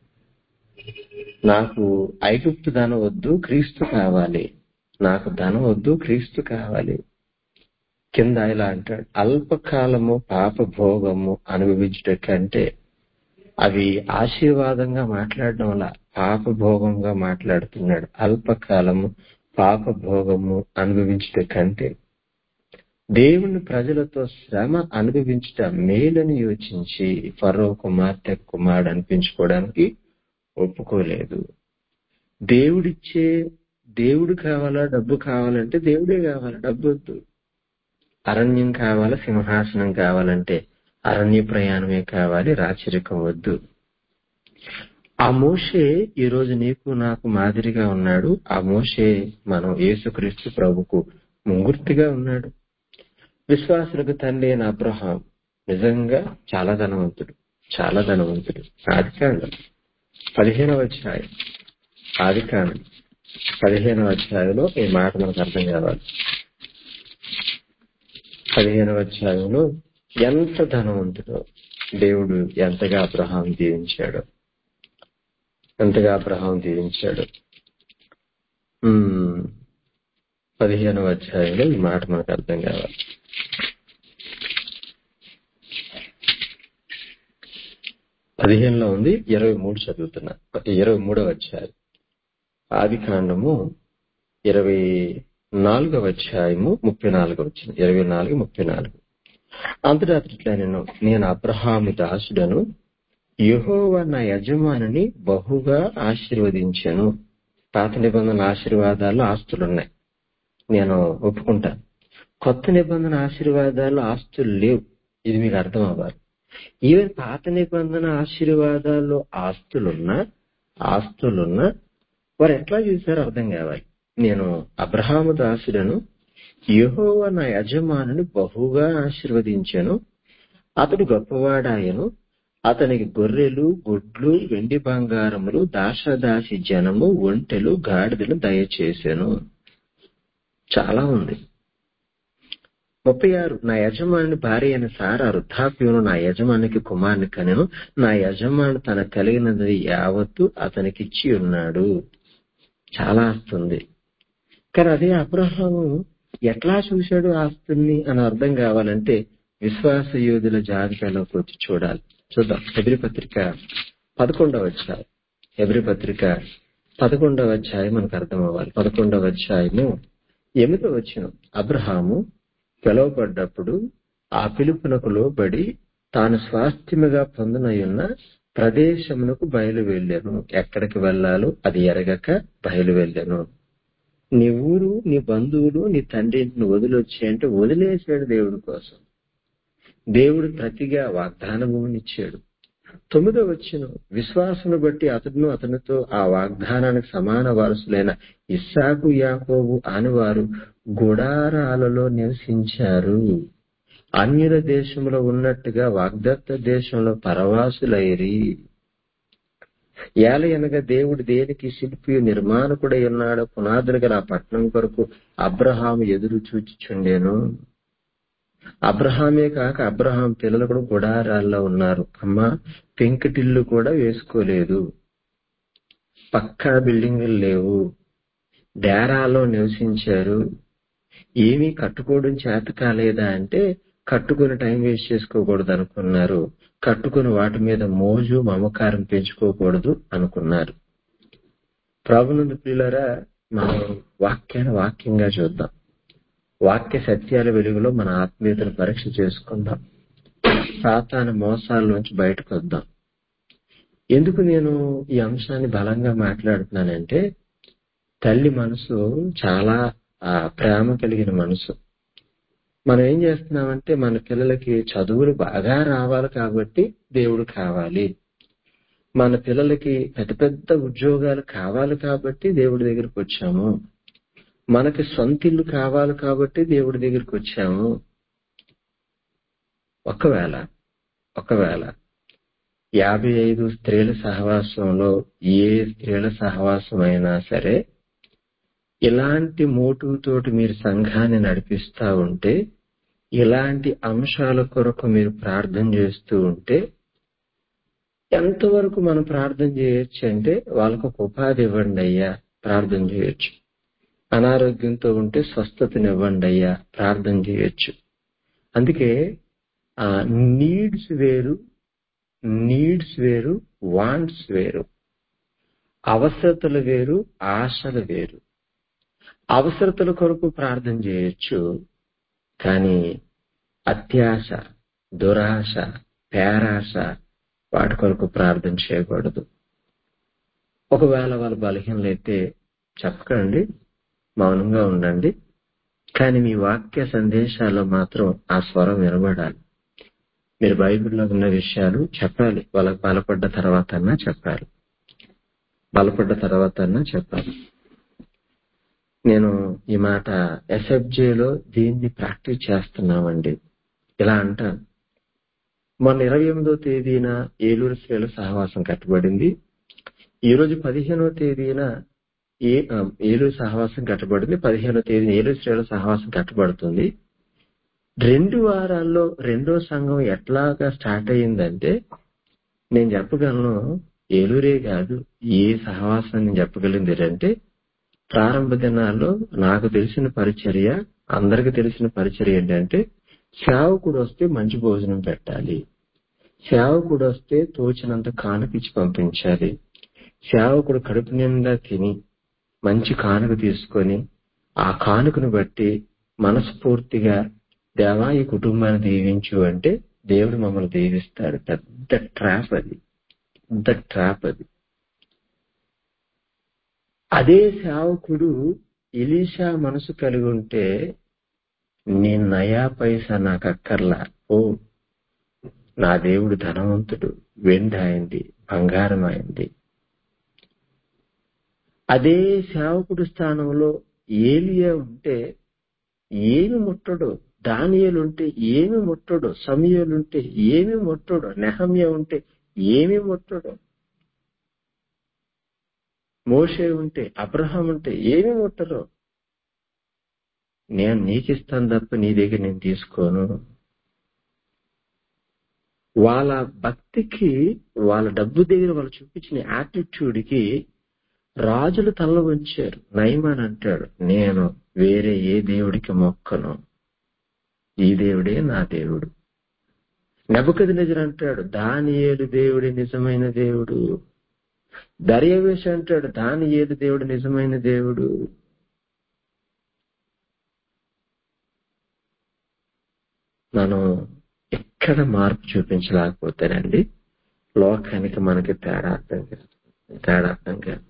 నాకు ఐగుప్తు ధనం వద్దు క్రీస్తు కావాలి నాకు ధనం వద్దు క్రీస్తు కావాలి కింద ఇలా అంటాడు అల్పకాలము పాప భోగము అనుభవించుట కంటే అవి ఆశీర్వాదంగా మాట్లాడడం వల్ల పాప భోగంగా మాట్లాడుతున్నాడు అల్పకాలము పాప భోగము అనుభవించుట కంటే దేవుని ప్రజలతో శ్రమ అనుభవించుట మేలని యోచించి ఫరో కుమార్తె కుమారుడు అనిపించుకోవడానికి ఒప్పుకోలేదు దేవుడిచ్చే దేవుడు కావాలా డబ్బు కావాలంటే దేవుడే కావాలి డబ్బు వద్దు అరణ్యం కావాలా సింహాసనం కావాలంటే అరణ్య ప్రయాణమే కావాలి రాచరికం వద్దు ఆ మోషే ఈ రోజు నీకు నాకు మాదిరిగా ఉన్నాడు ఆ మోషే మనం యేసుక్రీస్తు ప్రభుకు ముంగుర్తిగా ఉన్నాడు విశ్వాసులకు తండ్రి అయిన అబ్రహాం నిజంగా చాలా ధనవంతుడు చాలా ధనవంతుడు ఆదికాండం పదిహేనవ అధ్యాయం ఆదికాండం పదిహేనవ అధ్యాయంలో ఈ మాట మనకు అర్థం కావాలి పదిహేనవ అధ్యాయంలో ఎంత ధనవంతుడో దేవుడు ఎంతగా అబ్రహాం దీవించాడు ఎంతగా అబ్రహాం దీవించాడు ఉమ్, పదిహేనవ అధ్యాయంలో ఈ మాట మనకు అర్థం కావాలి పదిహేనులో ఉంది ఇరవై మూడు చదువుతున్నా ఇరవై మూడవ అధ్యాయం ఆది కాండము ఇరవై నాలుగవ అధ్యాయము ముప్పై నాలుగవ వచ్చిన ఇరవై నాలుగు ముప్పై నాలుగు అంతటా అట్లా నేను నేను అబ్రహాము దాసుడను యెహోవా నా యజమానిని బహుగా ఆశీర్వదించాను పాత నిబంధన ఆశీర్వాదాలు ఆస్తులున్నాయి నేను ఒప్పుకుంటాను కొత్త నిబంధన ఆశీర్వాదాలు ఆస్తులు లేవు ఇది మీకు అర్థం అవ్వాలి ఈవెన్ పాత నిబంధన ఆశీర్వాదాల్లో ఆస్తులున్నా ఆస్తులున్నా వారు ఎట్లా చూసారో అర్థం కావాలి నేను అబ్రహాము దాసుడను యెహోవా నా యజమానుని బహుగా ఆశీర్వదించాను అతడు గొప్పవాడాయను అతనికి గొర్రెలు గుడ్లు వెండి బంగారములు దాసదాసి జనము ఒంటెలు గాడిదలు దయచేశాను చాలా ఉంది ముప్పై ఆరు నా యజమాని భార్య అయిన సారా వృద్ధాప్యమును నా యజమానికి కుమారుని కనెను నా యజమాని తన కలిగినది యావత్తు అతనికిచ్చి ఉన్నాడు చాలా ఆస్తుంది కానీ అదే అబ్రహాము ఎట్లా చూశాడు ఆస్తుల్ని అని అర్థం కావాలంటే విశ్వాస యోధుల జాబితాలోకి వచ్చి చూడాలి చూద్దాం ఎబ్రి పత్రిక పదకొండవ అధ్యాయం ఎబ్రి పత్రిక పదకొండవ అధ్యాయం మనకు అర్థం అవ్వాలి పదకొండవ అధ్యాయము ఎనిమిదో వచ్చిన అబ్రహాము పిలువబడ్డప్పుడు ఆ పిలుపునకు లోబడి తాను స్వాస్థ్యముగా పొందనయున్న ప్రదేశమునకు బయలు వెళ్ళాను ఎక్కడికి వెళ్ళాలో అది ఎరగక బయలు వెళ్ళాను నీ ఊరు నీ బంధువులు నీ తండ్రిని వదిలొచ్చాయంటే వదిలేశాడు దేవుడి కోసం దేవుడు ప్రతిగా వాగ్దాన భూమినిచ్చాడు తొమ్మిదో వచ్చిన విశ్వాసను బట్టి అతడును అతనితో ఆ వాగ్దానానికి సమాన వారసులైన ఇస్సాకు యాకోబు అనువారు గుడారాలలో నివసించారు అన్యుల దేశంలో ఉన్నట్టుగా వాగ్దత్త దేశంలో పరవాసులైరి ఏల అనగా దేవుడు దేనికి శిల్పి నిర్మాణకుడై ఉన్నాడో పునాదులు గల ఆ పట్టణం కొరకు అబ్రహాము ఎదురు చూచిచుండెను అబ్రహామే కాక అబ్రహాం పిల్లలు కూడా గుడారాల్లో ఉన్నారు అమ్మ పెంకుటిల్లు కూడా వేసుకోలేదు పక్కా బిల్డింగులు లేవు డేరాలో నివసించారు ఏమీ కట్టుకోవడం చేత కాలేదా అంటే కట్టుకుని టైం వేస్ట్ చేసుకోకూడదు అనుకున్నారు కట్టుకుని వాటి మీద మోజు మమకారం పెంచుకోకూడదు అనుకున్నారు ప్రభునందు పిల్లరా మనం వాక్యాన్ని వాక్యంగా చూద్దాం వాక్య సత్యాల వెలుగులో మన ఆత్మీయతను పరీక్ష చేసుకుందాం సాతాన మోసాల నుంచి బయటకు వద్దాం ఎందుకు నేను ఈ అంశాన్ని బలంగా మాట్లాడుతున్నానంటే తల్లి మనసు చాలా ఆ, ప్రేమ కలిగిన మనసు మనం ఏం చేస్తున్నామంటే మన పిల్లలకి చదువులు బాగా రావాలి కాబట్టి దేవుడు కావాలి మన పిల్లలకి పెద్ద పెద్ద ఉద్యోగాలు కావాలి కాబట్టి దేవుడి దగ్గరికి వచ్చాము మనకి సొంత ఇల్లు కావాలి కాబట్టి దేవుడి దగ్గరికి వచ్చాము ఒకవేళ ఒకవేళ యాభై ఐదు స్త్రీల సహవాసంలో ఏ స్త్రీల సహవాసం అయినా సరే ఇలాంటి మోటుతోటి మీరు సంఘాన్ని నడిపిస్తా ఉంటే ఇలాంటి అంశాల కొరకు మీరు ప్రార్థన చేస్తూ ఉంటే ఎంతవరకు మనం ప్రార్థన చేయొచ్చు అంటే వాళ్ళకు ఒక ఉపాధి ఇవ్వండి అయ్యా ప్రార్థన చేయొచ్చు అనారోగ్యంతో ఉంటే స్వస్థతనివ్వండి అయ్యా ప్రార్థన చేయొచ్చు అందుకే ఆ నీడ్స్ వేరు నీడ్స్ వేరు వాంట్స్ వేరు అవసరతలు వేరు ఆశలు వేరు అవసరతల కొరకు ప్రార్థన చేయొచ్చు కానీ అత్యాశ దురాశ పేరాశ వాటి కొరకు ప్రార్థన చేయకూడదు ఒకవేళ వాళ్ళ బలహీనలైతే చెప్పకండి మౌనంగా ఉండండి కానీ మీ వాక్య సందేశాల్లో మాత్రం ఆ స్వరం వినబడాలి మీరు బైబిల్లో ఉన్న విషయాలు చెప్పాలి వాళ్ళకి బలపడ్డ తర్వాత అన్నా చెప్పాలి బలపడ్డ తర్వాత అన్నా చెప్పాలి నేను ఈ మాట ఎస్ఎఫ్జేలో దీన్ని ప్రాక్టీస్ చేస్తున్నామండి ఇలా అంటాను మొన్న ఇరవై ఎనిమిదో తేదీన ఏలూరు శ్రేల సహవాసం కట్టబడింది ఈ రోజు పదిహేనో తేదీన ఏ ఆ, ఏలూరు సహవాసం కట్టబడింది పదిహేనో తేదీన ఏలూరు శ్రేల సహవాసం కట్టబడుతుంది రెండు వారాల్లో రెండో సంఘం ఎట్లాగా స్టార్ట్ అయ్యిందంటే నేను చెప్పగలను ఏలూరే కాదు ఏ సహవాసం నేను చెప్పగలిగింది ఏంటంటే ప్రారంభ దినాల్లో నాకు తెలిసిన పరిచర్య అందరికి తెలిసిన పరిచర్య ఏంటంటే సేవకుడు వస్తే మంచి భోజనం పెట్టాలి సేవకుడు వస్తే తోచినంత కానుకిచ్చి పంపించాలి సేవకుడు కడుపు నిండా తిని మంచి కానుక తీసుకొని ఆ కానుకను బట్టి మనస్ఫూర్తిగా దేవా ఈ కుటుంబాన్ని దీవించు అంటే దేవుడు మమ్మల్ని దీవిస్తాడు పెద్ద ట్రాప్ అది పెద్ద ట్రాప్ అది అదే సేవకుడు ఎలీషా మనసు కలిగి ఉంటే నీ నయా పైసా నాకు అక్కర్లా ఓ నా దేవుడు ధనవంతుడు వెండి అయింది బంగారం అయింది అదే సేవకుడు స్థానంలో ఏలియా ఉంటే ఏమి ముట్టడు దానియేలు ఉంటే ఏమి ముట్టడు సమయలు ఉంటే ఏమి ముట్టడు నెహమ్య ఉంటే ఏమి ముట్టడు మోషే ఉంటే అబ్రహాం ఉంటే ఏమి ముట్టరు నేను నీకిస్తాను తప్ప నీ దగ్గర నేను తీసుకోను వాళ్ళ భక్తికి వాళ్ళ డబ్బు దగ్గర వాళ్ళు చూపించిన యాటిట్యూడ్ కి రాజులు తల్ల వంచారు నయమాన్ అంటాడు నేను వేరే ఏ దేవుడికి మొక్కను ఈ దేవుడే నా దేవుడు నెబకది నిజరు అంటాడు దానియేలు దేవుడి నిజమైన దేవుడు దర్యవేశ అంటాడు దాని ఏడు దేవుడు నిజమైన దేవుడు మనం ఎక్కడ మార్పు చూపించలేకపోతేనండి లోకానికి మనకి తేడా అర్థం కాదు తేడా అర్థం కాదు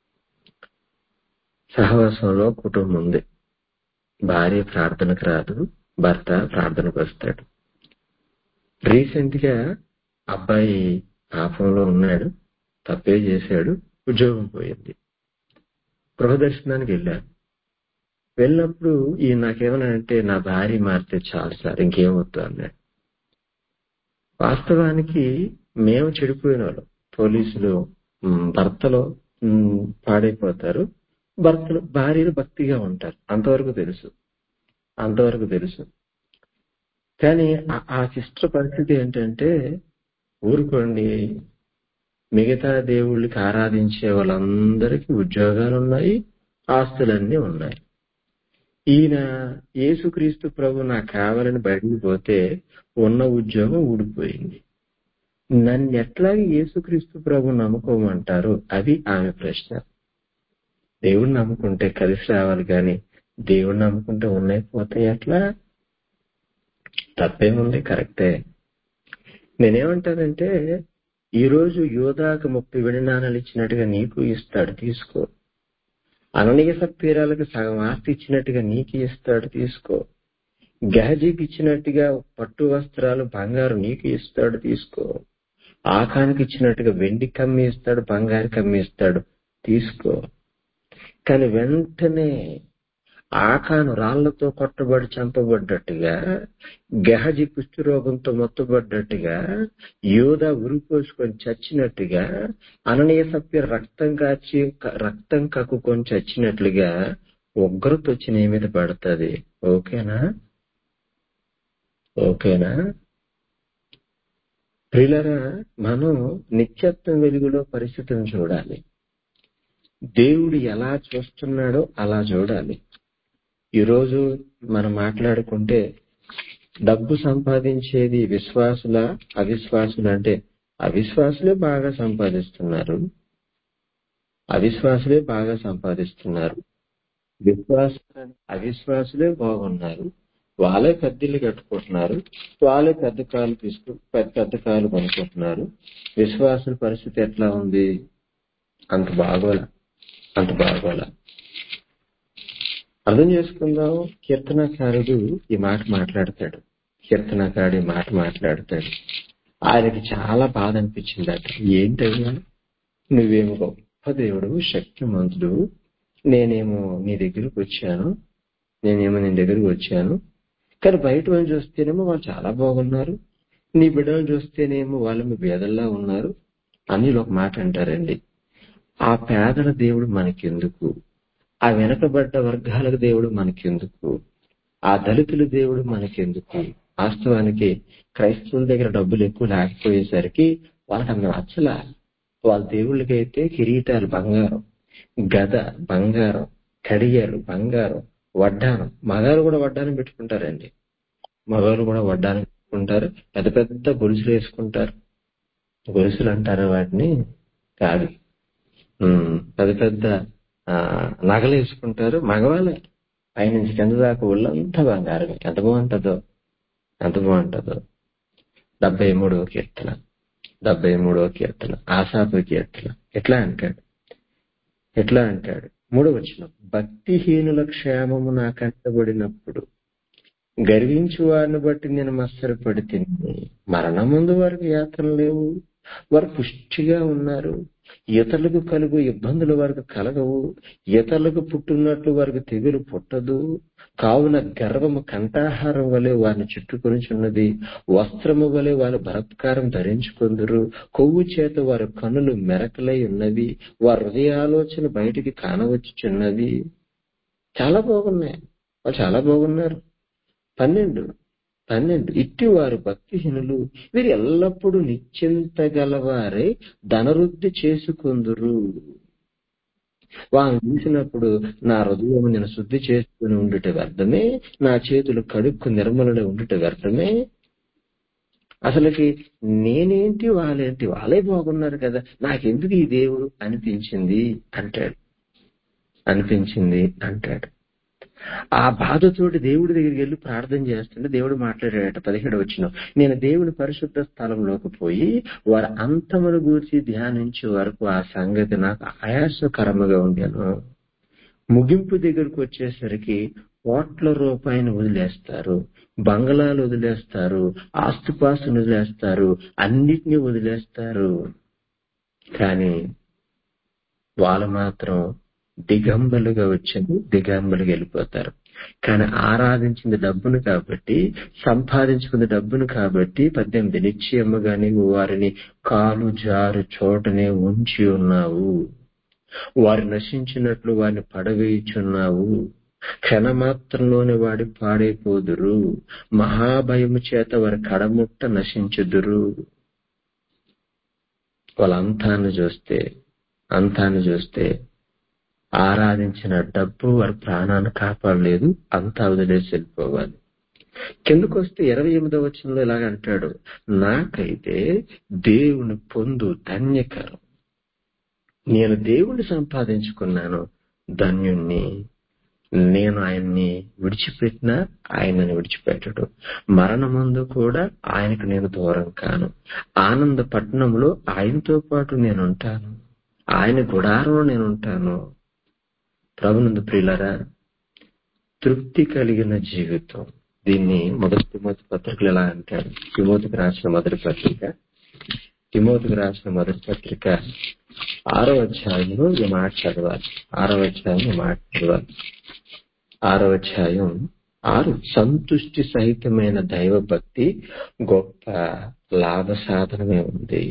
సహవాసంలో కుటుంబం ఉంది భార్య ప్రార్థనకు రాదు భర్త ప్రార్థనకు వస్తాడు రీసెంట్ గా అబ్బాయి పాపంలో ఉన్నాడు తప్పే చేశాడు ఉద్యోగం పోయింది గృహదర్శనానికి వెళ్ళాను వెళ్ళినప్పుడు ఈ నాకేమన్నా అంటే నా భార్య మారితే చాలు సార్ ఇంకేం వద్దు అన్నాడు వాస్తవానికి మేము చెడిపోయిన వాళ్ళం పోలీసులు మ్, భర్తలో మ్, పాడైపోతారు భర్తలు భార్యలు భక్తిగా ఉంటారు అంతవరకు తెలుసు అంతవరకు తెలుసు కానీ ఆ- ఆ సిస్టర్ పరిస్థితి ఏంటంటే ఊరుకోండి మిగతా దేవుళ్ళకి ఆరాధించే వాళ్ళందరికీ ఉద్యోగాలు ఉన్నాయి ఆస్తులన్నీ ఉన్నాయి ఈయన యేసుక్రీస్తు ప్రభు నాకు కావాలని బయటికి పోతే ఉన్న ఉద్యోగం ఊడిపోయింది నన్ను ఎట్లాగే యేసుక్రీస్తు ప్రభు నమ్ముకోమంటారు అది ఆమె ప్రశ్న దేవుడు నమ్ముకుంటే కలిసి రావాలి కానీ దేవుడు నమ్ముకుంటే ఉన్నాయి పోతాయి ఎట్లా తప్పేముంది కరెక్టే నేనేమంటానంటే ఈ రోజు యోధాకు ముప్పై వెండి నాణాలు ఇచ్చినట్టుగా నీకు ఇస్తాడు తీసుకో అననీయ సత్పీరాలకు సగం ఆస్తి ఇచ్చినట్టుగా నీకు ఇస్తాడు తీసుకో గహజీకి ఇచ్చినట్టుగా పట్టు వస్త్రాలు బంగారు నీకు ఇస్తాడు తీసుకో ఆకానికి ఇచ్చినట్టుగా వెండి కమ్మి ఇస్తాడు బంగారు కమ్మి ఇస్తాడు తీసుకో కానీ వెంటనే ఆకాను రాళ్లతో కొట్టబడి చంపబడ్డట్టుగా గహజి కుష్ఠరోగంతో మొత్తబడ్డట్టుగా యోధ ఉరిపోసుకొని చచ్చినట్టుగా అననీయ సభ్య రక్తం కాచి రక్తం కక్కుకొని చచ్చినట్లుగా ఉగ్రత వచ్చి నీ మీద పడుతుంది ఓకేనా ఓకేనా ప్రిలరా మనం నిత్యత్వం వెలుగులో పరిస్థితిని చూడాలి దేవుడు ఎలా చూస్తున్నాడో అలా చూడాలి ఈరోజు మనం మాట్లాడుకుంటే డబ్బు సంపాదించేది విశ్వాసుల అవిశ్వాసులు అంటే అవిశ్వాసులే బాగా సంపాదిస్తున్నారు అవిశ్వాసులే బాగా సంపాదిస్తున్నారు విశ్వాస అవిశ్వాసులే బాగున్నారు వాళ్ళే పెద్దలు కట్టుకుంటున్నారు వాళ్ళే పెద్ద కాలు తీసుకు పెద్ద పెద్ద కాలు కొనుక్కుంటున్నారు విశ్వాసుల పరిస్థితి ఎట్లా ఉంది అంత బాగోలా అంత బాగోలా అర్థం చేసుకుందాం కీర్తనకారుడు ఈ మాట మాట్లాడతాడు కీర్తనకారుడు ఈ మాట మాట్లాడతాడు ఆయనకి చాలా బాధ అనిపించిందట ఏంటయ్యా నువ్వేమో గొప్ప దేవుడు శక్తిమంతుడు నేనేమో నీ దగ్గరకు వచ్చాను నేనేమో నీ దగ్గరకు వచ్చాను కానీ బయట వాళ్ళు చూస్తేనేమో వాళ్ళు చాలా బాగున్నారు నీ బిడ్డలు చూస్తేనేమో వాళ్ళు మీ బేదల్లా ఉన్నారు అని ఒక మాట అంటారండి ఆ పేదల దేవుడు మనకెందుకు ఆ వెనకబడ్డ వర్గాలకు దేవుడు మనకెందుకు ఆ దళితుల దేవుడు మనకెందుకు వాస్తవానికి క్రైస్తవుల దగ్గర డబ్బులు ఎక్కువ లేకపోయేసరికి వాళ్ళకి అంత నచ్చలా వాళ్ళ దేవుళ్ళకైతే కిరీటాలు బంగారం గద బంగారం కడియాలు బంగారం వడ్డానం మగారు కూడా వడ్డానం పెట్టుకుంటారండి మగవాళ్ళు కూడా వడ్డానం పెట్టుకుంటారు పెద్ద పెద్ద గొలుసులు వేసుకుంటారు గొలుసులు అంటారు వాటిని కాదు ఉమ్, పెద్ద పెద్ద ఆ, నగలు వేసుకుంటారు మగవాళ్ళే పైనుంచి కింద దాకా ఒళ్ళంతా బంగారం ఎంత బాగుంటుందో ఎంత బాగుంటుందో డెబ్బై మూడవ కీర్తన డెబ్బై మూడవ కీర్తన ఆశాపు కీర్తన ఎట్లా అంటాడు ఎట్లా అంటాడు మూడవ వచనం భక్తిహీనుల క్షేమము నాకు అంటబడినప్పుడు గర్వించు వారిని బట్టి నేను మత్సరపడి తిని మరణముందు వారికి యాత్రలు లేవు వారు పుష్టిగా ఉన్నారు ఇతరులకు కలుగు ఇబ్బందులు వారికి కలగవు ఇతరులకు పుట్టున్నట్లు వారికి తెగులు పుట్టదు కావున గర్వము కంఠాహారం వలె వారిని చుట్టుకొనిచున్నది వస్త్రము వలె వారు బలత్కారం ధరించుకుందరు కొవ్వు చేత వారి కనులు మెరకలై ఉన్నవి వారి హృదయాలోచన బయటికి కానవచ్చుచున్నది చాలా బాగున్నాయి వాళ్ళు చాలా బాగున్నారు పన్నెండు పన్నెండు ఇట్టి వారు భక్తిహీనులు వీరు ఎల్లప్పుడూ నిశ్చింతగలవారే ధనవృద్ధి చేసుకుందురు వారు చూసినప్పుడు నా హృదయం నేను శుద్ధి చేసుకుని ఉండుట వ్యర్థమే నా చేతులు కడుక్కు నిర్మలనే ఉండుట వ్యర్థమే అసలుకి నేనేంటి వాళ్ళేంటి వాళ్ళే బాగున్నారు కదా నాకెందుకు ఈ దేవుడు అనిపించింది అంటాడు అనిపించింది అంటాడు ఆ బాధతోటి దేవుడి దగ్గరికి వెళ్ళి ప్రార్థన చేస్తుంటే దేవుడు మాట్లాడాడట పదిహేడు వచ్చిన నేను దేవుని పరిశుద్ధ స్థలంలోకి పోయి వారి అంతమును గూర్చి ధ్యానించే వరకు ఆ సంగతి నాకు ఆయాసకరముగా ఉండేను ముగింపు దగ్గరకు వచ్చేసరికి కోట్ల రూపాయలు వదిలేస్తారు బంగళాలు వదిలేస్తారు ఆస్తుపాస్తులు వదిలేస్తారు అన్నిటినీ వదిలేస్తారు కానీ వాళ్ళు మాత్రం దిగంబలుగా వచ్చి దిగంబలుగా వెళ్ళిపోతారు కానీ ఆరాధించింది డబ్బును కాబట్టి సంపాదించుకున్న డబ్బును కాబట్టి పద్దెనిమిది నిశ్చయముగా నీవు వారిని కాలు జారు చోటనే ఉంచి ఉన్నావు వారు నశించినట్లు వారిని పడవేయుచున్నావు క్షణమాత్రంలోనే వాడి పాడైపోదురు మహాభయము చేత వారి కడముట్ట నశించుదురు వాళ్ళ అంతాన్ని చూస్తే అంతాన్ని చూస్తే ఆరాధించిన డబ్బు వారి ప్రాణాన్ని కాపాడలేదు అంతా వదిలేసి వెళ్ళిపోవాలి కిందకు వస్తే ఇరవై ఎనిమిదో వచనంలో ఇలాగ అంటాడు నాకైతే దేవుని పొందు ధన్యకరం నేను దేవుణ్ణి సంపాదించుకున్నాను ధన్యుణ్ణి నేను ఆయన్ని విడిచిపెట్టినా ఆయనని విడిచిపెట్టడు మరణమందు కూడా ఆయనకు నేను దూరం కాను ఆనంద పట్టణంలో ఆయనతో పాటు నేను ఉంటాను ఆయన గుడారంలో నేను ఉంటాను ప్రభునందు ప్రియులరా తృప్తి కలిగిన జీవితం దీన్ని మొదటి తిమోతి పత్రికలు ఎలా అంటారు తిమోతికి రాసిన మొదటి పత్రిక తిమోతికి రాసిన మొదటి పత్రిక ఆరో అధ్యాయంలో ఈ మాట చదవాలి ఆరో అధ్యాయం ఈ మాట చదవాలి ఆరో అధ్యాయం ఆరు సంతుష్టి సహితమైన దైవ భక్తి గొప్ప లాభ సాధనమే ఉంది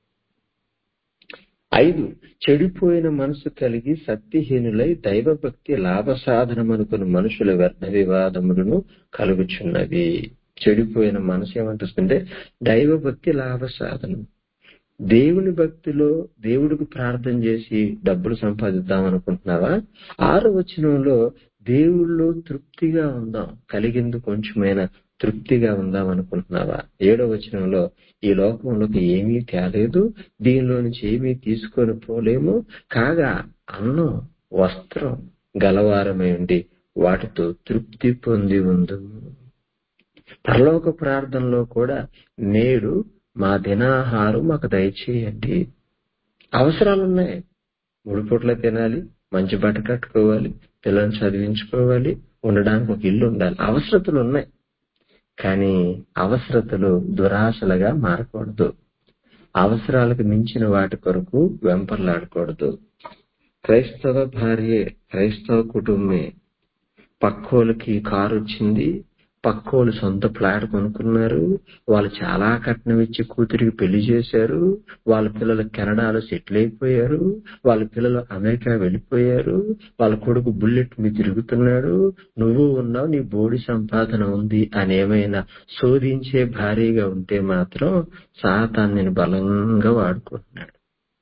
ఐదు చెడిపోయిన మనసు కలిగి సత్యహీనులై దైవభక్తి లాభ సాధనం అనుకున్న మనుషుల వ్యర్థ వివాదములను కలుగుచున్నవి చెడిపోయిన మనసు ఏమంటుందంటే దైవభక్తి లాభ సాధనం దేవుని భక్తిలో దేవుడికి ప్రార్థన చేసి డబ్బులు సంపాదిద్దాం అనుకుంటున్నావా ఆరు వచనంలో దేవుళ్ళో తృప్తిగా ఉందాం కలిగింది కొంచెమైనా తృప్తిగా ఉందాం అనుకుంటున్నావా ఏడో వచనంలో ఈ లోకంలోకి ఏమీ తేలేదు దీనిలో నుంచి ఏమీ తీసుకొని పోలేము కాగా అన్నం వస్త్రం గలవారమై ఉండి వాటితో తృప్తి పొంది ఉందు పరలోక ప్రార్థనలో కూడా నేడు మా దినాహారం మాకు దయచేయండి అవసరాలున్నాయి మూడు పూట్ల తినాలి మంచి బట్ట కట్టుకోవాలి పిల్లల్ని చదివించుకోవాలి ఉండడానికి ఒక ఇల్లు ఉండాలి అవసరతలు ఉన్నాయి కానీ అవసరతలు దురాశలుగా మారకూడదు అవసరాలకు మించిన వాటి కొరకు వెంపర్లాడకూడదు క్రైస్తవ భార్యే క్రైస్తవ కుటుంబమే పక్కోలకి కారు వచ్చింది పక్కోళ్ళు సొంత ఫ్లాట్ కొనుక్కున్నారు వాళ్ళు చాలా కట్నం ఇచ్చి కూతురికి పెళ్లి చేశారు వాళ్ళ పిల్లలు కెనడాలో సెటిల్ అయిపోయారు వాళ్ళ పిల్లలు అమెరికా వెళ్ళిపోయారు వాళ్ళ కొడుకు బుల్లెట్ మీద తిరుగుతున్నాడు నువ్వు ఉన్నావు నీ బోడి సంపాదన ఉంది అని ఏమైనా శోధించే భారీగా ఉంటే మాత్రం సాతాన్ నేను బలంగా వాడుకుంటున్నాడు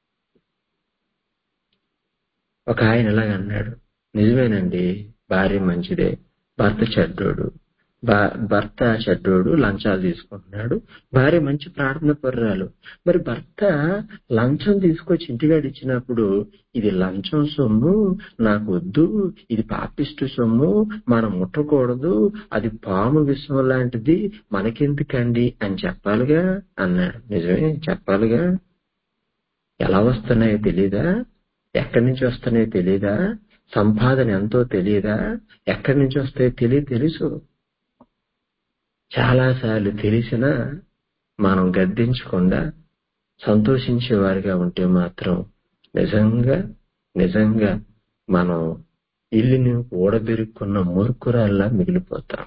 ఒక ఆయన ఇలాగ అన్నాడు నిజమేనండి భార్య మంచిదే భర్త చెడ్డోడు భా- భర్త చెడ్డోడు లంచాలు తీసుకుంటున్నాడు భార్య మంచి ప్రార్థన పర్రాలు మరి భర్త లంచం తీసుకొచ్చి ఇంటికాడ ఇచ్చినప్పుడు ఇది లంచం సొమ్ము నాకు వద్దు ఇది పాపిష్టి సొమ్ము మనం ముట్టకూడదు అది పాము విషం లాంటిది మనకెందుకండి అని చెప్పాలిగా అన్నాడు నిజమే చెప్పాలిగా ఎలా వస్తున్నాయో తెలీదా ఎక్కడి నుంచి వస్తున్నాయో తెలీదా సంపాదన ఎంతో తెలియదా ఎక్కడి నుంచి వస్తాయో తెలియ తెలుసు చాలాసార్లు తెలిసినా మనం గద్దించకుండా సంతోషించేవారిగా ఉంటే మాత్రం నిజంగా నిజంగా మనం ఇల్లుని ఓడబెరుక్కున్న మూర్ఖురాల్లా మిగిలిపోతాం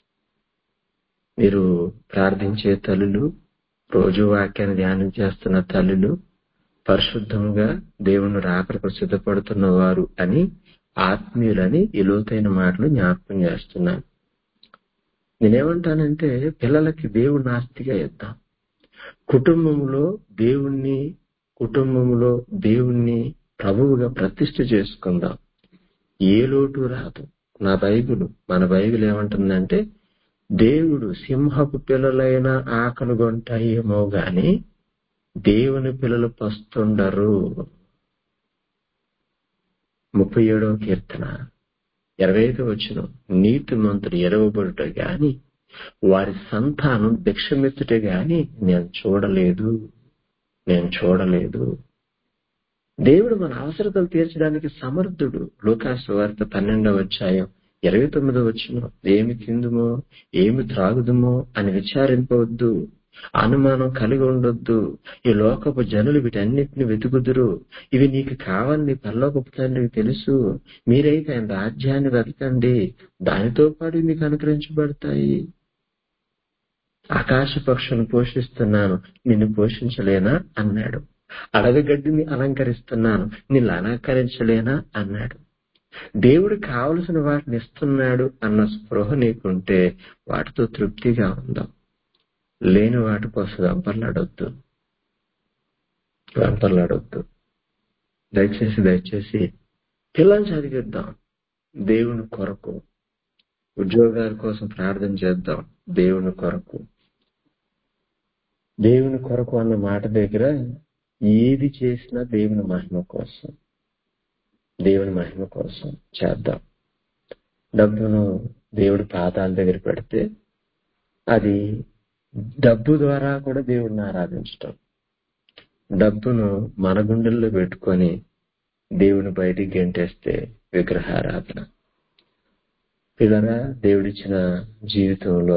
మీరు ప్రార్థించే తల్లులు రోజు వాక్యాన్ని ధ్యానం చేస్తున్న తల్లులు పరిశుద్ధంగా దేవుని రాకడకు సిద్ధపడుతున్న వారు అని ఆత్మీయులని ఈ లోతైన మాటలు జ్ఞాపకం చేస్తున్నాను నేనేమంటానంటే పిల్లలకి దేవుని ఆస్తిగా ఇద్దాం కుటుంబంలో దేవుణ్ణి కుటుంబంలో దేవుణ్ణి ప్రభువుగా ప్రతిష్ఠ చేసుకుందాం ఏ లోటు రాదు నా బైబిల్ మన బైబిల్ ఏమంటుందంటే దేవుడు సింహపు పిల్లలైన ఆకలి కొంటాయేమో గాని దేవుని పిల్లలు పస్తుండరు ముప్పై ఏడవ కీర్తన ఇరవై ఐదు వచ్చిన నీతి మంత్రులు ఎరవబడుట గాని వారి సంతానం భిక్షమెత్తుటే గాని నేను చూడలేదు నేను చూడలేదు దేవుడు మన అవసరతలు తీర్చడానికి సమర్థుడు లోకాసు వార్త పన్నెండవ అధ్యాయం ఇరవై తొమ్మిదవ వచ్చిన ఏమి తిందుమో ఏమి త్రాగుదుమో అని విచారింపవద్దు అనుమానం కలిగి ఉండొద్దు ఈ లోకపు జనులు వీటన్నిటిని వెతుకుదురు ఇవి నీకు కావాలని పరలోకపు తండ్రికి తెలుసు మీరైతే ఆయన రాజ్యాన్ని వెతకండి దానితో పాటు మీకు అనుగ్రహించబడతాయి ఆకాశ పక్షులను పోషిస్తున్నాను నిన్ను పోషించలేనా అన్నాడు అడగగడ్డిని అలంకరిస్తున్నాను నిన్ను అలంకరించలేనా అన్నాడు దేవుడు కావలసిన వాటిని ఇస్తున్నాడు అన్న స్పృహ నీకుంటే వాటితో తృప్తిగా ఉందాం లేని వాటి కోసం వెంపర్లాడొద్దు వెంపర్లాడొద్దు దయచేసి దయచేసి పిల్లల్ని చదివిద్దాం దేవుని కొరకు ఉద్యోగాల కోసం ప్రార్థన చేద్దాం దేవుని కొరకు దేవుని కొరకు అన్న మాట దగ్గర ఏది చేసినా దేవుని మహిమ కోసం దేవుని మహిమ కోసం చేద్దాం డబ్బును దేవుడి పాదాల దగ్గర పెడితే అది డబ్బు ద్వారా కూడా దేవుడిని ఆరాధించటం డబ్బును మన గుండెల్లో పెట్టుకొని దేవుని బయటికి గెంటేస్తే విగ్రహారాధన పిల్లరా దేవుడిచ్చిన జీవితంలో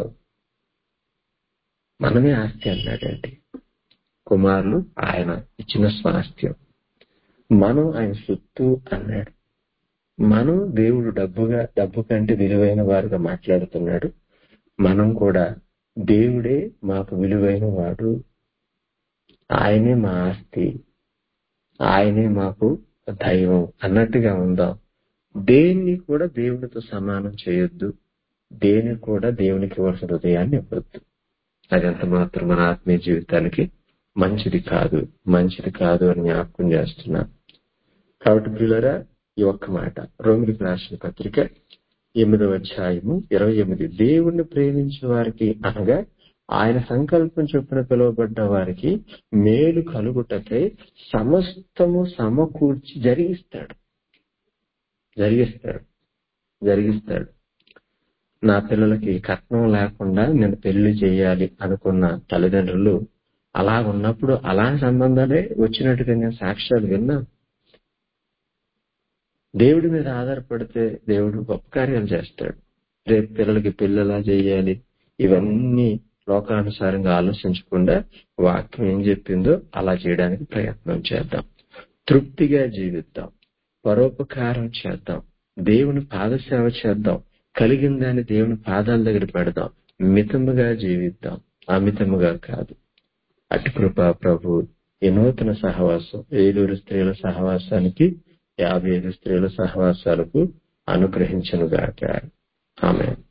మనమే ఆస్తి అన్నాడండి కుమారులు ఆయన ఇచ్చిన స్వాస్థ్యం మనం ఆయన సొత్తు అన్నాడు మనం దేవుడు డబ్బుగా డబ్బు కంటే విలువైన వారుగా మాట్లాడుతున్నాడు మనం కూడా దేవుడే మాకు విలువైన వాడు ఆయనే మా ఆస్తి ఆయనే మాకు దైవం అన్నట్టుగా ఉందాం దేన్ని కూడా దేవునితో సమానం చేయొద్దు దేని కూడా దేవునికి ఇవ్వాల్సిన హృదయాన్ని ఇవ్వద్దు అదంత మాత్రం మన ఆత్మీయ జీవితానికి మంచిది కాదు మంచిది కాదు అని జ్ఞాపకం చేస్తున్నా కాబట్టి ప్రియులరా ఈ ఒక్క మాట రోమిలికి రాసిన పత్రిక ఎనిమిదవ అధ్యాయము ఇరవై ఎనిమిది దేవుణ్ణి ప్రేమించే వారికి అనగా ఆయన సంకల్పం చొప్పున పిలువబడ్డ వారికి మేలు కలుగుటకై సమస్తము సమకూర్చి జరిగిస్తాడు జరిగిస్తాడు జరిగిస్తాడు నా పిల్లలకి కట్నం లేకుండా నేను పెళ్లి చేయాలి అనుకున్న తల్లిదండ్రులు అలా ఉన్నప్పుడు అలాంటి సంబంధాలే వచ్చినట్టుగా నేను సాక్ష్యాలు విన్నా దేవుడి మీద ఆధారపడితే దేవుడు గొప్ప కార్యాలు చేస్తాడు రేపు పిల్లలకి పెళ్లి ఎలా చేయాలి ఇవన్నీ లోకానుసారంగా ఆలోచించకుండా వాక్యం ఏం చెప్పిందో అలా చేయడానికి ప్రయత్నం చేద్దాం తృప్తిగా జీవిద్దాం పరోపకారం చేద్దాం దేవుని పాదసేవ చేద్దాం కలిగిన దాన్ని దేవుని పాదాల దగ్గర పెడదాం మితముగా జీవిద్దాం అమితముగా కాదు అటు కృప ప్రభు ఈ నూతన సహవాసం ఏలూరు స్త్రీల సహవాసానికి యాభై ఐదు స్త్రీల సహవాసాలకు అనుగ్రహించనుగాక ఆమె